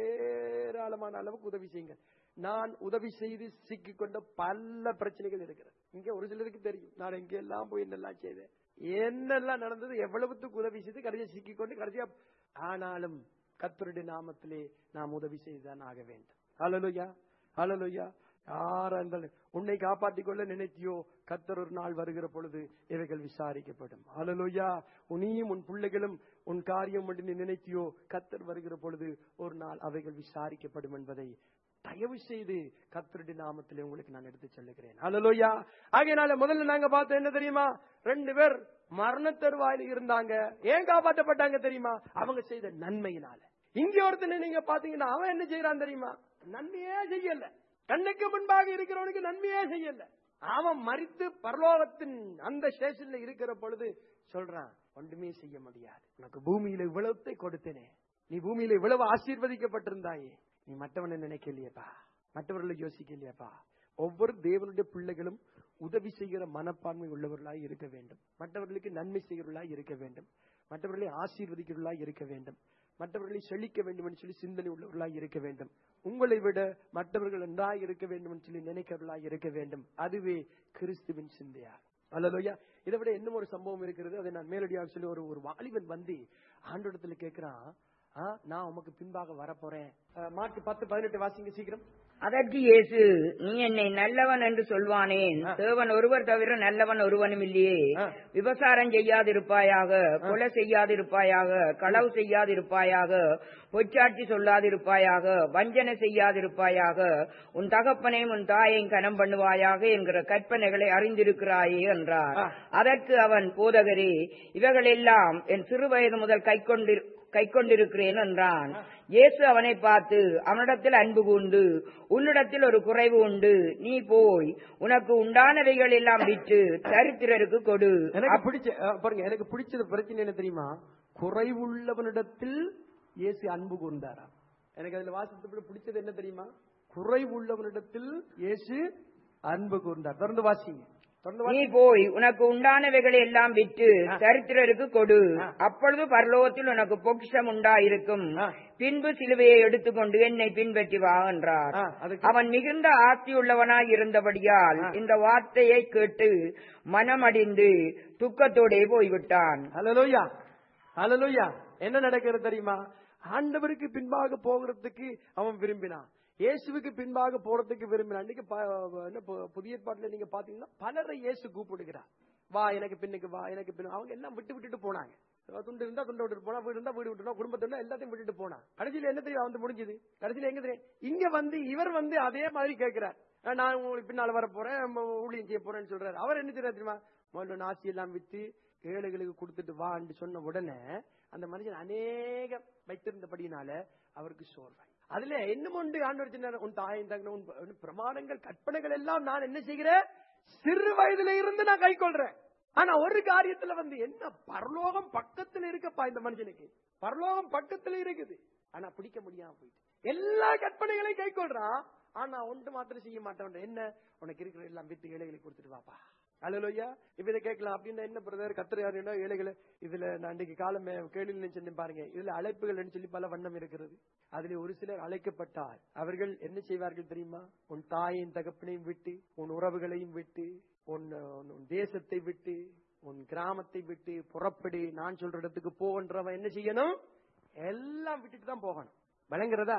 [SPEAKER 1] ஏராளமான அளவுக்கு உதவி செய்யுங்கள் நான் உதவி செய்து சிக்கிக்கொண்ட பல பிரச்சனைகள் இருக்கிறது இங்க ஒரு சிலருக்கு தெரியும் நான் எங்க எல்லாம் போய் என்னெல்லாம் செய்தேன் என்னெல்லாம் நடந்தது எவ்வளவுத்துக்கு உதவி செய்து கடைசியா சிக்கிக்கொண்டு கடைசியா ஆனாலும் கத்தருடைய நாமத்திலே நாம் உதவி செய்துதான் ஆக வேண்டும் ஹalleluya ஹalleluya யாரா இருந்தாலும் உன்னை காப்பாற்றிக் கொள்ள நினைத்தியோ கத்தர் ஒரு நாள் வருகிற பொழுது இவைகள் விசாரிக்கப்படும் ஹalleluya உனியும் உன் பிள்ளைகளும் உன் காரியம் என்று நீ நினைத்தியோ கத்தர் வருகிற பொழுது ஒரு நாள் அவைகள் விசாரிக்கப்படும் என்பதை தயவு செய்து கத்தருடைய நாமத்திலே உங்களுக்கு நான் எடுத்து சொல்லுகிறேன் ஹalleluya ஆகையினால முதல்ல நாங்க பார்த்தோம் என்ன தெரியுமா ரெண்டு பேர் மரண தருவாயில் இருந்தாங்க ஏன் காப்பாற்றப்பட்டாங்க தெரியுமா அவங்க செய்த நன்மையினால இங்க ஒருத்தனை நீங்க பாத்தீங்கன்னா அவன் என்ன செய்யறான் தெரியுமா நன்மையே செய்யல கண்ணுக்கு முன்பாக இருக்கிறவனுக்கு நன்மையே செய்யல அவன் மறித்து பரலோகத்தின் அந்த ஸ்டேஷன்ல இருக்கிற பொழுது சொல்றான் ஒன்றுமே செய்ய முடியாது உனக்கு பூமியில இவ்வளவுத்தை கொடுத்தேனே நீ பூமியில இவ்வளவு ஆசீர்வதிக்கப்பட்டிருந்தாயே நீ மற்றவனை நினைக்கலையப்பா மற்றவர்களை யோசிக்கலையப்பா ஒவ்வொரு தேவனுடைய பிள்ளைகளும் உதவி செய்கிற மனப்பான்மை உள்ளவர்களாய் இருக்க வேண்டும் மற்றவர்களுக்கு நன்மை செய்கிறவர்களாய் இருக்க வேண்டும் மற்றவர்களை ஆசீர்வதிக்கிறவர்களாய் இருக்க வேண்டும் மற்றவர்களை செழிக்க வேண்டும் என்று சொல்லி சிந்தனை உள்ளவர்களாய் இருக்க வேண்டும் உங்களை விட மற்றவர்கள் நன்றாய் இருக்க வேண்டும் என்று சொல்லி நினைக்கிறவர்களாய் இருக்க வேண்டும் அதுவே கிறிஸ்துவின் சிந்தையார் அல்லலோயா இதை விட இன்னும் ஒரு சம்பவம் இருக்கிறது அதை நான் மேலடியாக சொல்லி ஒரு ஒரு வாலிபன் வந்து ஆண்டோடத்துல கேட்கிறான் "ஆ, நான் உமக்கு பின்பாக வரப்போறேன் அஹ், மார்க் பத்து பதினெட்டு வாசிங்க சீக்கிரம்
[SPEAKER 2] அதற்கு இயேசு நீ என்னை நல்லவன் என்று சொல்வானேன்
[SPEAKER 1] ஆ.
[SPEAKER 2] தேவன் ஒருவர் தவிர நல்லவன் ஒருவனும் இல்லையே
[SPEAKER 1] ஆ.
[SPEAKER 2] விபசாரம் செய்யாதிருப்பாயாக கொலை செய்யாதிருப்பாயாக களவு செய்யாதிருப்பாயாக பொச்சாட்சி சொல்லாதிருப்பாயாக வஞ்சனை செய்யாதிருப்பாயாக உன் தகப்பனையும் உன் தாயையும் கனம் பண்ணுவாயாக என்கிற கற்பனைகளை அறிந்திருக்கிறாயே என்றார்
[SPEAKER 1] ஆ.
[SPEAKER 2] அதற்கு அவன் போதகரே இவைகளெல்லாம் என் சிறுவயது முதல் கைக்கொண்டு கைக்கொண்டிருக்கிறேன் என்றான் இயேசு அவனை பார்த்து அவனிடத்தில் அன்பு கூர்ந்து உன்னிடத்தில் ஒரு குறைவு உண்டு நீ போய் உனக்கு உண்டானவைகள் எல்லாம் விற்று தரித்திரருக்கு கொடு
[SPEAKER 1] எனக்கு பிடிச்ச அஹ், பாருங்க எனக்கு பிடிச்சது பிரச்சனை என்ன தெரியுமா குறைவுள்ளவனிடத்தில் இயேசு அன்பு கூர்ந்தாரா எனக்கு அதுல வாசித்து பிடிச்சது என்ன தெரியுமா குறைவுள்ளவனிடத்தில் இயேசு அன்பு கூர்ந்தார் தொடர்ந்து வாசிங்க தொடர்ந்து
[SPEAKER 2] நீ
[SPEAKER 1] வாசிங்க.
[SPEAKER 2] போய் உனக்கு உண்டானவைகளை எல்லாம் விற்று
[SPEAKER 1] ஆ.
[SPEAKER 2] தரித்திரருக்கு கொடு
[SPEAKER 1] ஆ.
[SPEAKER 2] அப்பொழுது பரலோகத்தில் உனக்கு பொக்கிஷம் உண்டாயிருக்கும்
[SPEAKER 1] ஆ.
[SPEAKER 2] பின்பு சிலுவையை எடுத்துக்கொண்டு என்னை பின்பற்றி வா என்றார்
[SPEAKER 1] ஆ, அதுக்கு-
[SPEAKER 2] அவன் மிகுந்த ஆஸ்தியுள்ளவனாய் இருந்தபடியால்
[SPEAKER 1] ஆ.
[SPEAKER 2] இந்த வார்த்தையை கேட்டு மனமடிந்து துக்கத்தோடே போய்விட்டான்
[SPEAKER 1] ஹalleluya ஹalleluya என்ன நடக்கிறது தெரியுமா ஆண்டவருக்கு பின்பாக போகிறதுக்கு அவன் விரும்பினான் இயேசுவுக்கு பின்பாக போறதுக்கு விரும்பினான் இன்னைக்கு ப- என்ன பு- புதிய ஏற்பாட்டுல நீங்க பாத்தீங்கன்னா பலரை இயேசு கூப்பிடுகிறார் வா எனக்கு பின்னுக்கு வா எனக்கு பின்னு அவங்க எல்லாம் விட்டு விட்டுட்டு போனாங்க துண்டு இருந்தா துண்டை விட்டுட்டு போனா வீடு இருந்தா வீடு விட்டுனா குடும்பத்தை இருந்தா எல்லாத்தையும் விட்டுட்டு போனா கடைசியில என்ன தெரியும் வந்து முடிஞ்சது கடைசியில எங்க தெரியும் இங்க வந்து இவர் வந்து அதே மாதிரி கேட்கிறார் அஹ் நான் உங்களுக்கு பின்னால வர போறேன் ம- ஊழியம் செய்ய போறேன்னு சொல்றாரு அவர் என்ன செய்யறாரு தெரியுமா முதல்ல நாசி எல்லாம் வித்து ஏழைகளுக்கு கொடுத்துட்டு வான்னு சொன்ன உடனே அந்த மனுஷன் அநேகம் வைத்திருந்தபடியினால அவருக்கு சோர்வாய் அதுல இன்னும் ஒன்று ஆண்டவர் சொன்னார், உன் தாயின் தகன உன் ப- உன் பிரமாணங்கள் கற்பனைகள் எல்லாம் நான் என்ன செய்கிறேன் சிறு வயதுல இருந்து நான் கை கொள்றேன் ஆனா ஒரு காரியத்துல வந்து என்ன பரலோகம் பக்கத்துல இருக்கப்பா இந்த மனுஷனுக்கு பரலோகம் பக்கத்துல இருக்குது ஆனா பிடிக்க முடியாம போயிட்டு எல்லா கற்பனைகளையும் கை கொள்றான் ஆனா ஒன்று மாத்திரம் செய்ய மாட்டேன் என்ன உனக்கு இருக்கிற எல்லாம் வித்து ஏழைகளுக்கு கொடுத்துட்டு வாப்பா அலலோயா இப்ப இதை கேட்கலாம் அப்படின்னா என்ன பிரதர் கத்திர யாருன்னா ஏழைகளை இதுல நான் இன்றைக்கு காலம் கேள்வி சொல்லி பாருங்க இதுல அழைப்புகள் சொல்லி பல வண்ணம் இருக்கிறது அதுல ஒரு சிலர் அழைக்கப்பட்டால் அவர்கள் என்ன செய்வார்கள் தெரியுமா உன் தாயின் தகப்பனையும் விட்டு உன் உறவுகளையும் விட்டு உன் உன் உன் தேசத்தை விட்டு உன் கிராமத்தை விட்டு புறப்படு நான் சொல்ற இடத்துக்கு போன்றவன் என்ன செய்யணும் எல்லாம் விட்டுட்டு தான் போகணும் விளங்குறதா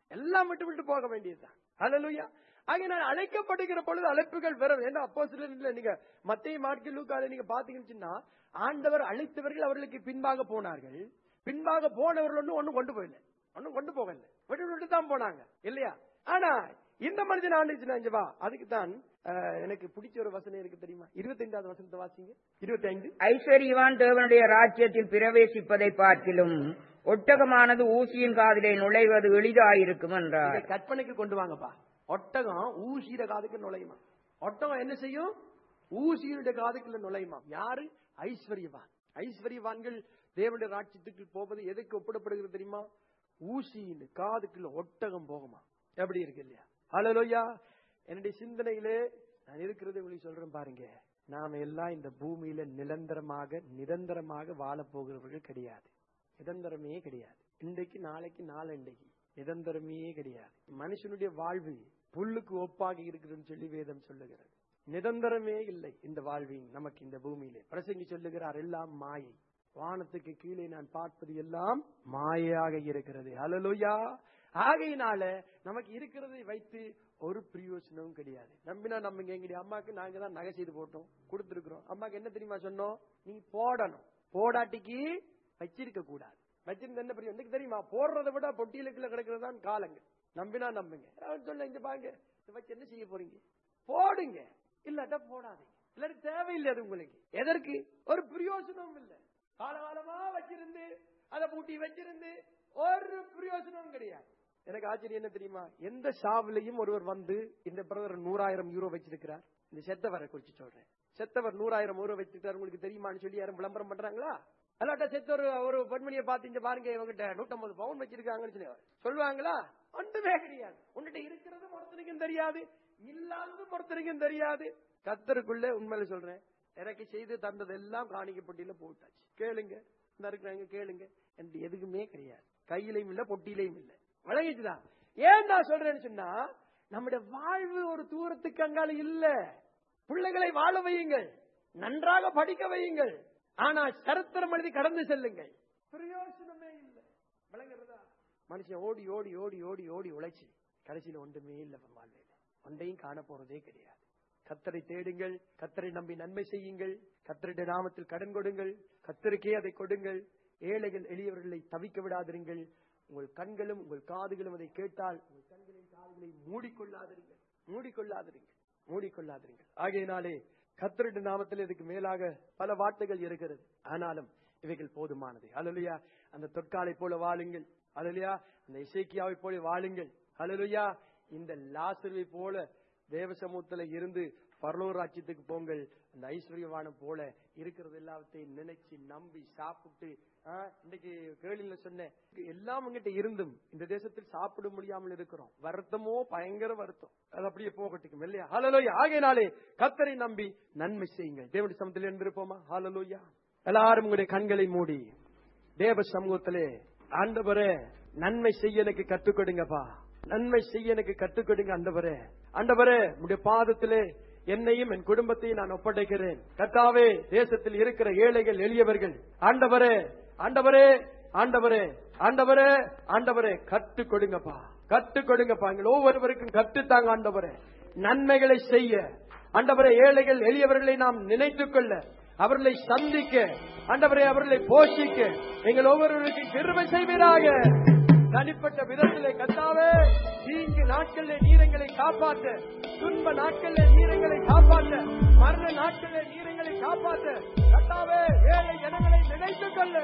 [SPEAKER 1] எல்லாம் விட்டு விட்டு போக வேண்டியதுதான் ஹalleluya ஆக நான் அழைக்கப்படுகிற பொழுது அழைப்புகள் வரும் ஏன்னா அப்போ நீங்க மத்திய மாட்கள் லூக்கால நீங்க பாத்தீங்கன்னா ஆண்டவர் அழைத்தவர்கள் அவர்களுக்கு பின்பாக போனார்கள் பின்பாக போனவர்கள் ஒன்னும் ஒண்ணும் கொண்டு போயில ஒன்னும் கொண்டு போகல விட்டு விட்டு தான் போனாங்க இல்லையா ஆனா இந்த மனிதன் ஆண்டுச்சுன்னா இங்க வா அதுக்கு தான் அஹ், எனக்கு பிடிச்ச ஒரு வசனம் இருக்கு தெரியுமா இருபத்தைந்தாவது வசனத்தை வாசிங்க இருபத்தி ஐந்து
[SPEAKER 2] ஐஸ்வர்யவான் தேவனுடைய ராஜ்யத்தில் பிரவேசிப்பதை பார்க்கிலும் ஒட்டகமானது ஊசியின் காதிலே நுழைவது எளிதாயிருக்கும் என்றார்
[SPEAKER 1] இதை கற்பனைக்கு கொண்டு வாங்கப்பா ஒட்டகம் ஊசியிட காதுக்கு நுழையுமா ஒட்டகம் என்ன செய்யும் ஊசியுடைய காதுக்குள்ள நுழையுமா யாரு ஐஸ்வர்யவான் ஐஸ்வர்யவான்கள் தேவனுடைய ராட்சியத்துக்கு போவது எதுக்கு ஒப்பிடப்படுகிறது தெரியுமா ஊசியின் காதுக்குள்ள ஒட்டகம் போகுமா எப்படி இருக்கு இல்லையா ஹலோயா என்னுடைய சிந்தனையிலே நான் இருக்கிறதை உங்களுக்கு சொல்றேன் பாருங்க நாம எல்லாம் இந்த பூமியில நிரந்தரமாக நிரந்தரமாக வாழப் போகிறவர்கள் கிடையாது நிரந்தரமே கிடையாது இன்றைக்கு நாளைக்கு நாளண்டைக்கு நிரந்தரமே கிடையாது மனுஷனுடைய வாழ்வு புல்லுக்கு ஒப்பாக இருக்குதுன்னு சொல்லி வேதம் சொல்லுகிறது நிரந்தரமே இல்லை இந்த வாழ்வின் நமக்கு இந்த பூமியிலே பிரசங்கி சொல்லுகிறார் எல்லாம் மாயை வானத்துக்கு கீழே நான் பார்ப்பது எல்லாம் மாயையாக இருக்கிறது ஹalleluya ஆகையினால நமக்கு இருக்கிறதை வைத்து ஒரு பிரயோஜனமும் கிடையாது நம்பினா நம்புங்க எங்களுடைய அம்மாக்கு நாங்க தான் நகை செய்து போட்டோம் கொடுத்துருக்கிறோம் அம்மாக்கு என்ன தெரியுமா சொன்னோம் நீ போடணும் போடாட்டிக்கு வச்சிருக்க கூடாது வச்சிருந்த என்ன பிரயோஜனம் எனக்கு தெரியுமா போடுறதை விட பொட்டியலுக்குள்ள கிடக்கிறது தான் காலங்க நம்பினா நம்புங்க அவன் சொல்ல இங்க பாங்க இதை வச்சு என்ன செய்ய போறீங்க போடுங்க இல்லாட்டா போடாதீங்க இல்லாட்டி தேவையில்லை அது உங்களுக்கு எதற்கு ஒரு பிரயோஜனமும் இல்லை காலகாலமா வச்சிருந்து அதை பூட்டி வச்சிருந்து ஒரு பிரயோஜனமும் கிடையாது எனக்கு ஆச்சரியம் என்ன தெரியுமா எந்த ஷாவிலையும் ஒருவர் வந்து இந்த பிரதர் நூறாயிரம் யூரோ வச்சிருக்கிறார் இந்த செத்தவரை குறிச்சு சொல்றேன் செத்தவர் நூறாயிரம் யூரோ வச்சிருக்காரு உங்களுக்கு தெரியுமான்னு சொல்லி யாரும் விளம்பரம் பண்றாங்களா அல்லாட்ட செத்தவர் ஒரு பெண்மணியை பார்த்து இங்க பாருங்க இவங்கிட்ட நூற்றம்பது பவுன் வச்சிருக்காங்கன்னு சொல்லி சொல்லுவாங்களா ஒன்றுமே கிடையாது உன்கிட்ட இருக்கிறது ஒருத்தனுக்கும் தெரியாது இல்லாதது ஒருத்தனுக்கும் தெரியாது கத்தருக்குள்ள உண்மையில சொல்றேன் எனக்கு செய்து தந்ததெல்லாம் காணிக்கப்பட்டியில போட்டாச்சு கேளுங்க இந்த இருக்கிறாங்க கேளுங்க என்று எதுக்குமே கிடையாது கையிலையும் இல்ல பொட்டியிலையும் இல்ல வழங்கிச்சுதான் ஏன் நான் சொல்றேன்னு சொன்னா நம்முடைய வாழ்வு ஒரு தூரத்துக்கு அங்கால இல்ல பிள்ளைகளை வாழ வையுங்கள் நன்றாக படிக்க வையுங்கள் ஆனா சரித்திரம் எழுதி கடந்து செல்லுங்கள் பிரயோஜனமே இல்லை விளங்குறதா மனுஷன் ஓடி ஓடி ஓடி ஓடி ஓடி உழைச்சு கடைசியில ஒன்றுமே இல்லை வாழ்க்கையில ஒன்றையும் காண போறதே கிடையாது கத்தரை தேடுங்கள் கத்தரை நம்பி நன்மை செய்யுங்கள் கத்தருடைய நாமத்தில் கடன் கொடுங்கள் கத்தருக்கே அதை கொடுங்கள் ஏழைகள் எளியவர்களை தவிக்க விடாதிருங்கள் உங்கள் கண்களும் உங்கள் காதுகளும் அதை கேட்டால் உங்கள் கண்களின் காதுகளை மூடிக்கொள்ளாதிருங்கள் மூடிக்கொள்ளாதிருங்கள் மூடிக்கொள்ளாதிருங்கள் ஆகையினாலே கத்தருடைய நாமத்தில் இதுக்கு மேலாக பல வார்த்தைகள் இருக்கிறது ஆனாலும் இவைகள் போதுமானது அலலுயா அந்த தொற்காலை போல வாழுங்கள் அலலுயா அந்த இசைக்கியாவை போல வாழுங்கள் அலலுயா இந்த லாசருவை போல தேவ சமூகத்துல இருந்து பரலோர் ராஜ்யத்துக்கு போங்கள் அந்த ஐஸ்வர்யவானம் போல இருக்கிறது எல்லாத்தையும் நினைச்சு நம்பி சாப்பிட்டு ஆ, இன்னைக்கு கேள்வியில சொன்னேன் எல்லாம் உங்ககிட்ட இருந்தும் இந்த தேசத்தில் சாப்பிட முடியாமல் இருக்கிறோம் வருத்தமோ பயங்கர வருத்தம் அது அப்படியே போகட்டும் இல்லையா ஹalleluya ஆகையினாலே கத்தரை நம்பி நன்மை செய்யுங்கள் தேவனுடைய சமத்தில் இருந்திருப்போமா ஹalleluya எல்லாரும் உங்களுடைய கண்களை மூடி தேவ சமூகத்திலே ஆண்டவரே நன்மை செய்ய எனக்கு கற்றுக் கொடுங்கப்பா நன்மை செய்ய எனக்கு கற்றுக் கொடுங்க ஆண்டவரே ஆண்டவரே உடைய பாதத்திலே என்னையும் என் குடும்பத்தையும் நான் ஒப்படைக்கிறேன் கர்த்தாவே தேசத்தில் இருக்கிற ஏழைகள் எளியவர்கள் ஆண்டவரே ஆண்டவரே ஆண்டவரே ஆண்டவரே ஆண்டவரே கற்றுக் கொடுங்கப்பா கற்றுக் கொடுங்கப்பா எங்கள் ஒவ்வொருவருக்கும் கற்றுத்தாங்க ஆண்டவரே நன்மைகளை செய்ய ஆண்டவரே ஏழைகள் எளியவர்களை நாம் நினைத்துக் கொள்ள அவர்களை சந்திக்க ஆண்டவரே அவர்களை போஷிக்க எங்கள் ஒவ்வொருவருக்கும் கிருபை செய்வீராக தனிப்பட்ட விதத்திலே கத்தாவே தீங்கு நாட்களிலே நீரங்களை காப்பாற்ற துன்ப நாட்களிலே நீரங்களை காப்பாற்ற மரண நாட்களிலே நீரங்களை காப்பாற்ற கத்தாவே ஏழை ஜனங்களை நினைத்துக் கொள்ள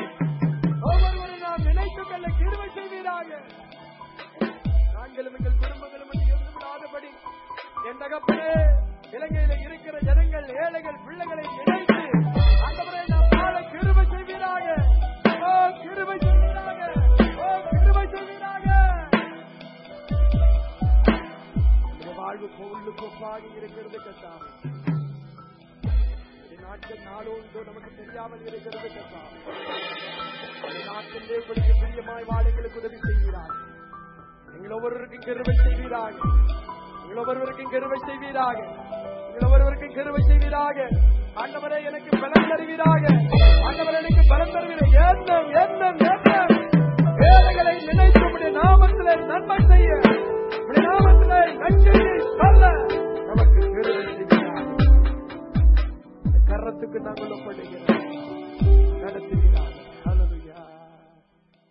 [SPEAKER 1] ஒவ்வொருவரை நாம் நினைத்துக் கொள்ள கிருபை செய்வீராக நாங்களும் எங்கள் குடும்பங்களும் இருந்து விடாதபடி என் தகப்பனே இலங்கையில இருக்கிற ஜனங்கள் ஏழைகள் பிள்ளைகளை நினைத்து ஆண்டவரே நாம் வாழ கிருபை செய்வீராக ஓ கிருபை செய்வீராக ஓ கிருபை செய்வீராக இந்த வாழ்வு பொருளுக்கு ஒப்பாக இருக்கிறது கத்தாவே இந்த நாட்கள் நாளோண்டோ நமக்கு தெரியாமல் இருக்கிறது கத்தாவே அந்த நாட்டிலே உங்களுக்கு பிரியமாய் வாழ எங்களுக்கு உதவி செய்வீராக எங்கள் ஒவ்வொருவருக்கும் கருவை செய்வீராக எங்கள் ஒவ்வொருவருக்கும் கருவை செய்வீராக எங்கள் ஒவ்வொருவருக்கும் கருவை செய்வீராக ஆண்டவரே எனக்கு பலம் தருவீராக ஆண்டவரே எனக்கு பலம் தருவீராக எண்ணம் எண்ணம் எண்ணம்